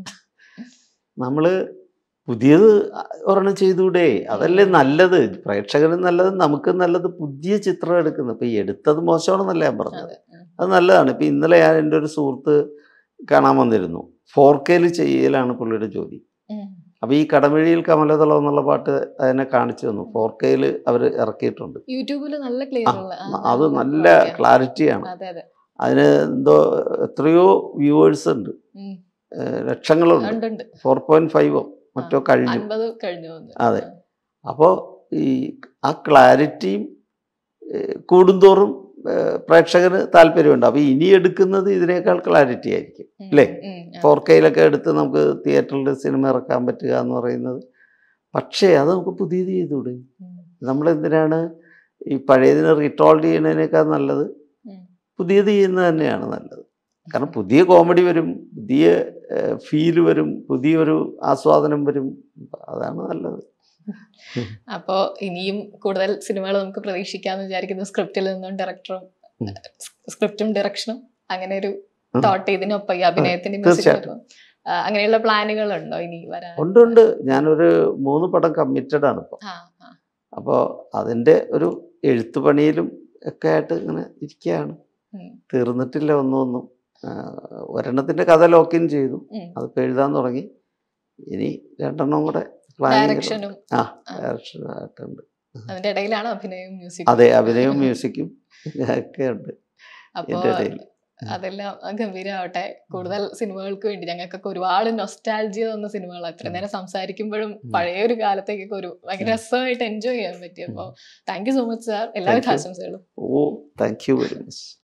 നമ്മൾ പുതിയത് ഒരെണ്ണം ചെയ്തുകൂടെ അതല്ലേ നല്ലത് പ്രേക്ഷകന് നല്ലത് നമുക്ക് നല്ലത് പുതിയ ചിത്രം എടുക്കുന്നത് ഇപ്പം ഈ എടുത്തത് മോശമാണെന്നല്ല ഞാൻ പറഞ്ഞത് അതെ ഉം. അത് നല്ലതാണ് ഇപ്പം ഇന്നലെ ഞാൻ എൻ്റെ ഒരു സുഹൃത്ത് കാണാൻ വന്നിരുന്നു ഫോർ കെയിൽ ചെയ്യലാണ് പുള്ളിയുടെ ജോലി ഉം. അപ്പോൾ ഈ കടമിഴിയിൽ കമലതളം എന്നുള്ള പാട്ട് അതിനെ കാണിച്ചു തന്നു ഫോർ കെയിൽ അവർ ഇറക്കിയിട്ടുണ്ട് യൂട്യൂബില് നല്ല ക്ലിയർ ഉള്ള ആ, അത് നല്ല ഓക്കേ. ക്ലാരിറ്റിയാണ് അതെ അതെ അതിന് എന്തോ എത്രയോ വ്യൂവേഴ്സ് ഉണ്ട് ഉം. ഏഹ് ലക്ഷങ്ങളുണ്ട് ഉണ്ട് ഉണ്ട് ഫോർ പോയിന്റ് ഫൈവോ മറ്റോ കഴിഞ്ഞു അൻപത് കഴിഞ്ഞു വന്നു. അതെ. അപ്പോൾ ഈ ആ ക്ലാരിറ്റിയും ഏഹ് കൂടുന്തോറും ഏഹ് പ്രേക്ഷകന് താല്പര്യമുണ്ട് അപ്പോൾ ഇനി എടുക്കുന്നത് ഇതിനേക്കാൾ ക്ലാരിറ്റി ആയിരിക്കും ഉം. അല്ലേ? ഉം. അതെ. ഫോർ കെയിലൊക്കെ എടുത്ത് നമുക്ക് തിയേറ്ററിൽ സിനിമ ഇറക്കാൻ പറ്റുക എന്ന് പറയുന്നത് പക്ഷേ അത് നമുക്ക് പുതിയത് ചെയ്തുകൂടെ ഉം. നമ്മളെന്തിനാണ് ഈ പഴയതിനെ റീടോൾഡ് ചെയ്യുന്നതിനേക്കാൾ നല്ലത് ഉം. പുതിയത് ചെയ്യുന്നത് തന്നെയാണ് നല്ലത് കാരണം പുതിയ കോമഡി വരും പുതിയ ഫീല് വരും പുതിയൊരു ആസ്വാദനം വരും അതാണ് നല്ലത് അപ്പോ ഇനിയും കൂടുതൽ സിനിമകൾ നമുക്ക് പ്രതീക്ഷിക്കാന്ന് വിചാരിക്കുന്നു സ്ക്രിപ്റ്റിൽ നിന്നും ഡയറക്ടറും ഉം. സ്ക്രിപ്റ്റും ഡയറക്ഷനും അങ്ങനെ ഒരു ഉം. തോട്ട് ഇതിനൊപ്പം ഈ അഭിനയത്തിന്റെ തീർച്ചയായിട്ടും. അങ്ങനെയുള്ള പ്ലാനുകൾ ഉണ്ടോ ഇനി വരാൻ ഉണ്ട് ഉണ്ട് ഞാനൊരു മൂന്ന് പടം കമ്മിറ്റഡ് ആണ് ഇപ്പോൾ ആ, ആ. അപ്പോൾ അതിൻ്റെ ഒരു എഴുത്തുപണിയിലും ഒക്കെ ആയിട്ട് ഇങ്ങനെ ഇരിക്കുകയാണ് ഉം. തീർന്നിട്ടില്ല ഒന്നും ഒന്നും ആ, ഒരെണ്ണത്തിൻ്റെ കഥ ലോക്കിൻ ചെയ്തു ഉം. അതിപ്പോൾ എഴുതാൻ തുടങ്ങി ഇനി രണ്ടെണ്ണം കൂടെ പ്ലാനിങ് ഡയറക്ഷനും ആ ആ. ഡയറക്ഷനായിട്ടുണ്ട് അതിന്റെ ഇടയിലാണ് അഭിനയവും മ്യൂസിക്കും അതെ അഭിനയവും മ്യൂസിക്കും ഒക്കെ ഉണ്ട് അപ്പോ ഇതിന്റെ ഇടയിൽ അതെല്ലാം ഗംഭീരമാവട്ടെ കൂടുതൽ സിനിമകൾക്ക് വേണ്ടി ഞങ്ങൾക്കൊക്കെ ഒരുപാട് നൊസ്റ്റാൾജിയ തന്ന സിനിമകൾ അത്ര നേരം സംസാരിക്കുമ്പോഴും പഴയ ഒരു കാലത്തേക്കൊക്കെ ഒരു ഭയങ്കര രസമായിട്ട് എൻജോയ് ചെയ്യാൻ പറ്റി അപ്പോൾ thank you so much sir എല്ലാവിധ Thank you. ആശംസകളും ഓ താങ്ക് യു വെരി മച്ച്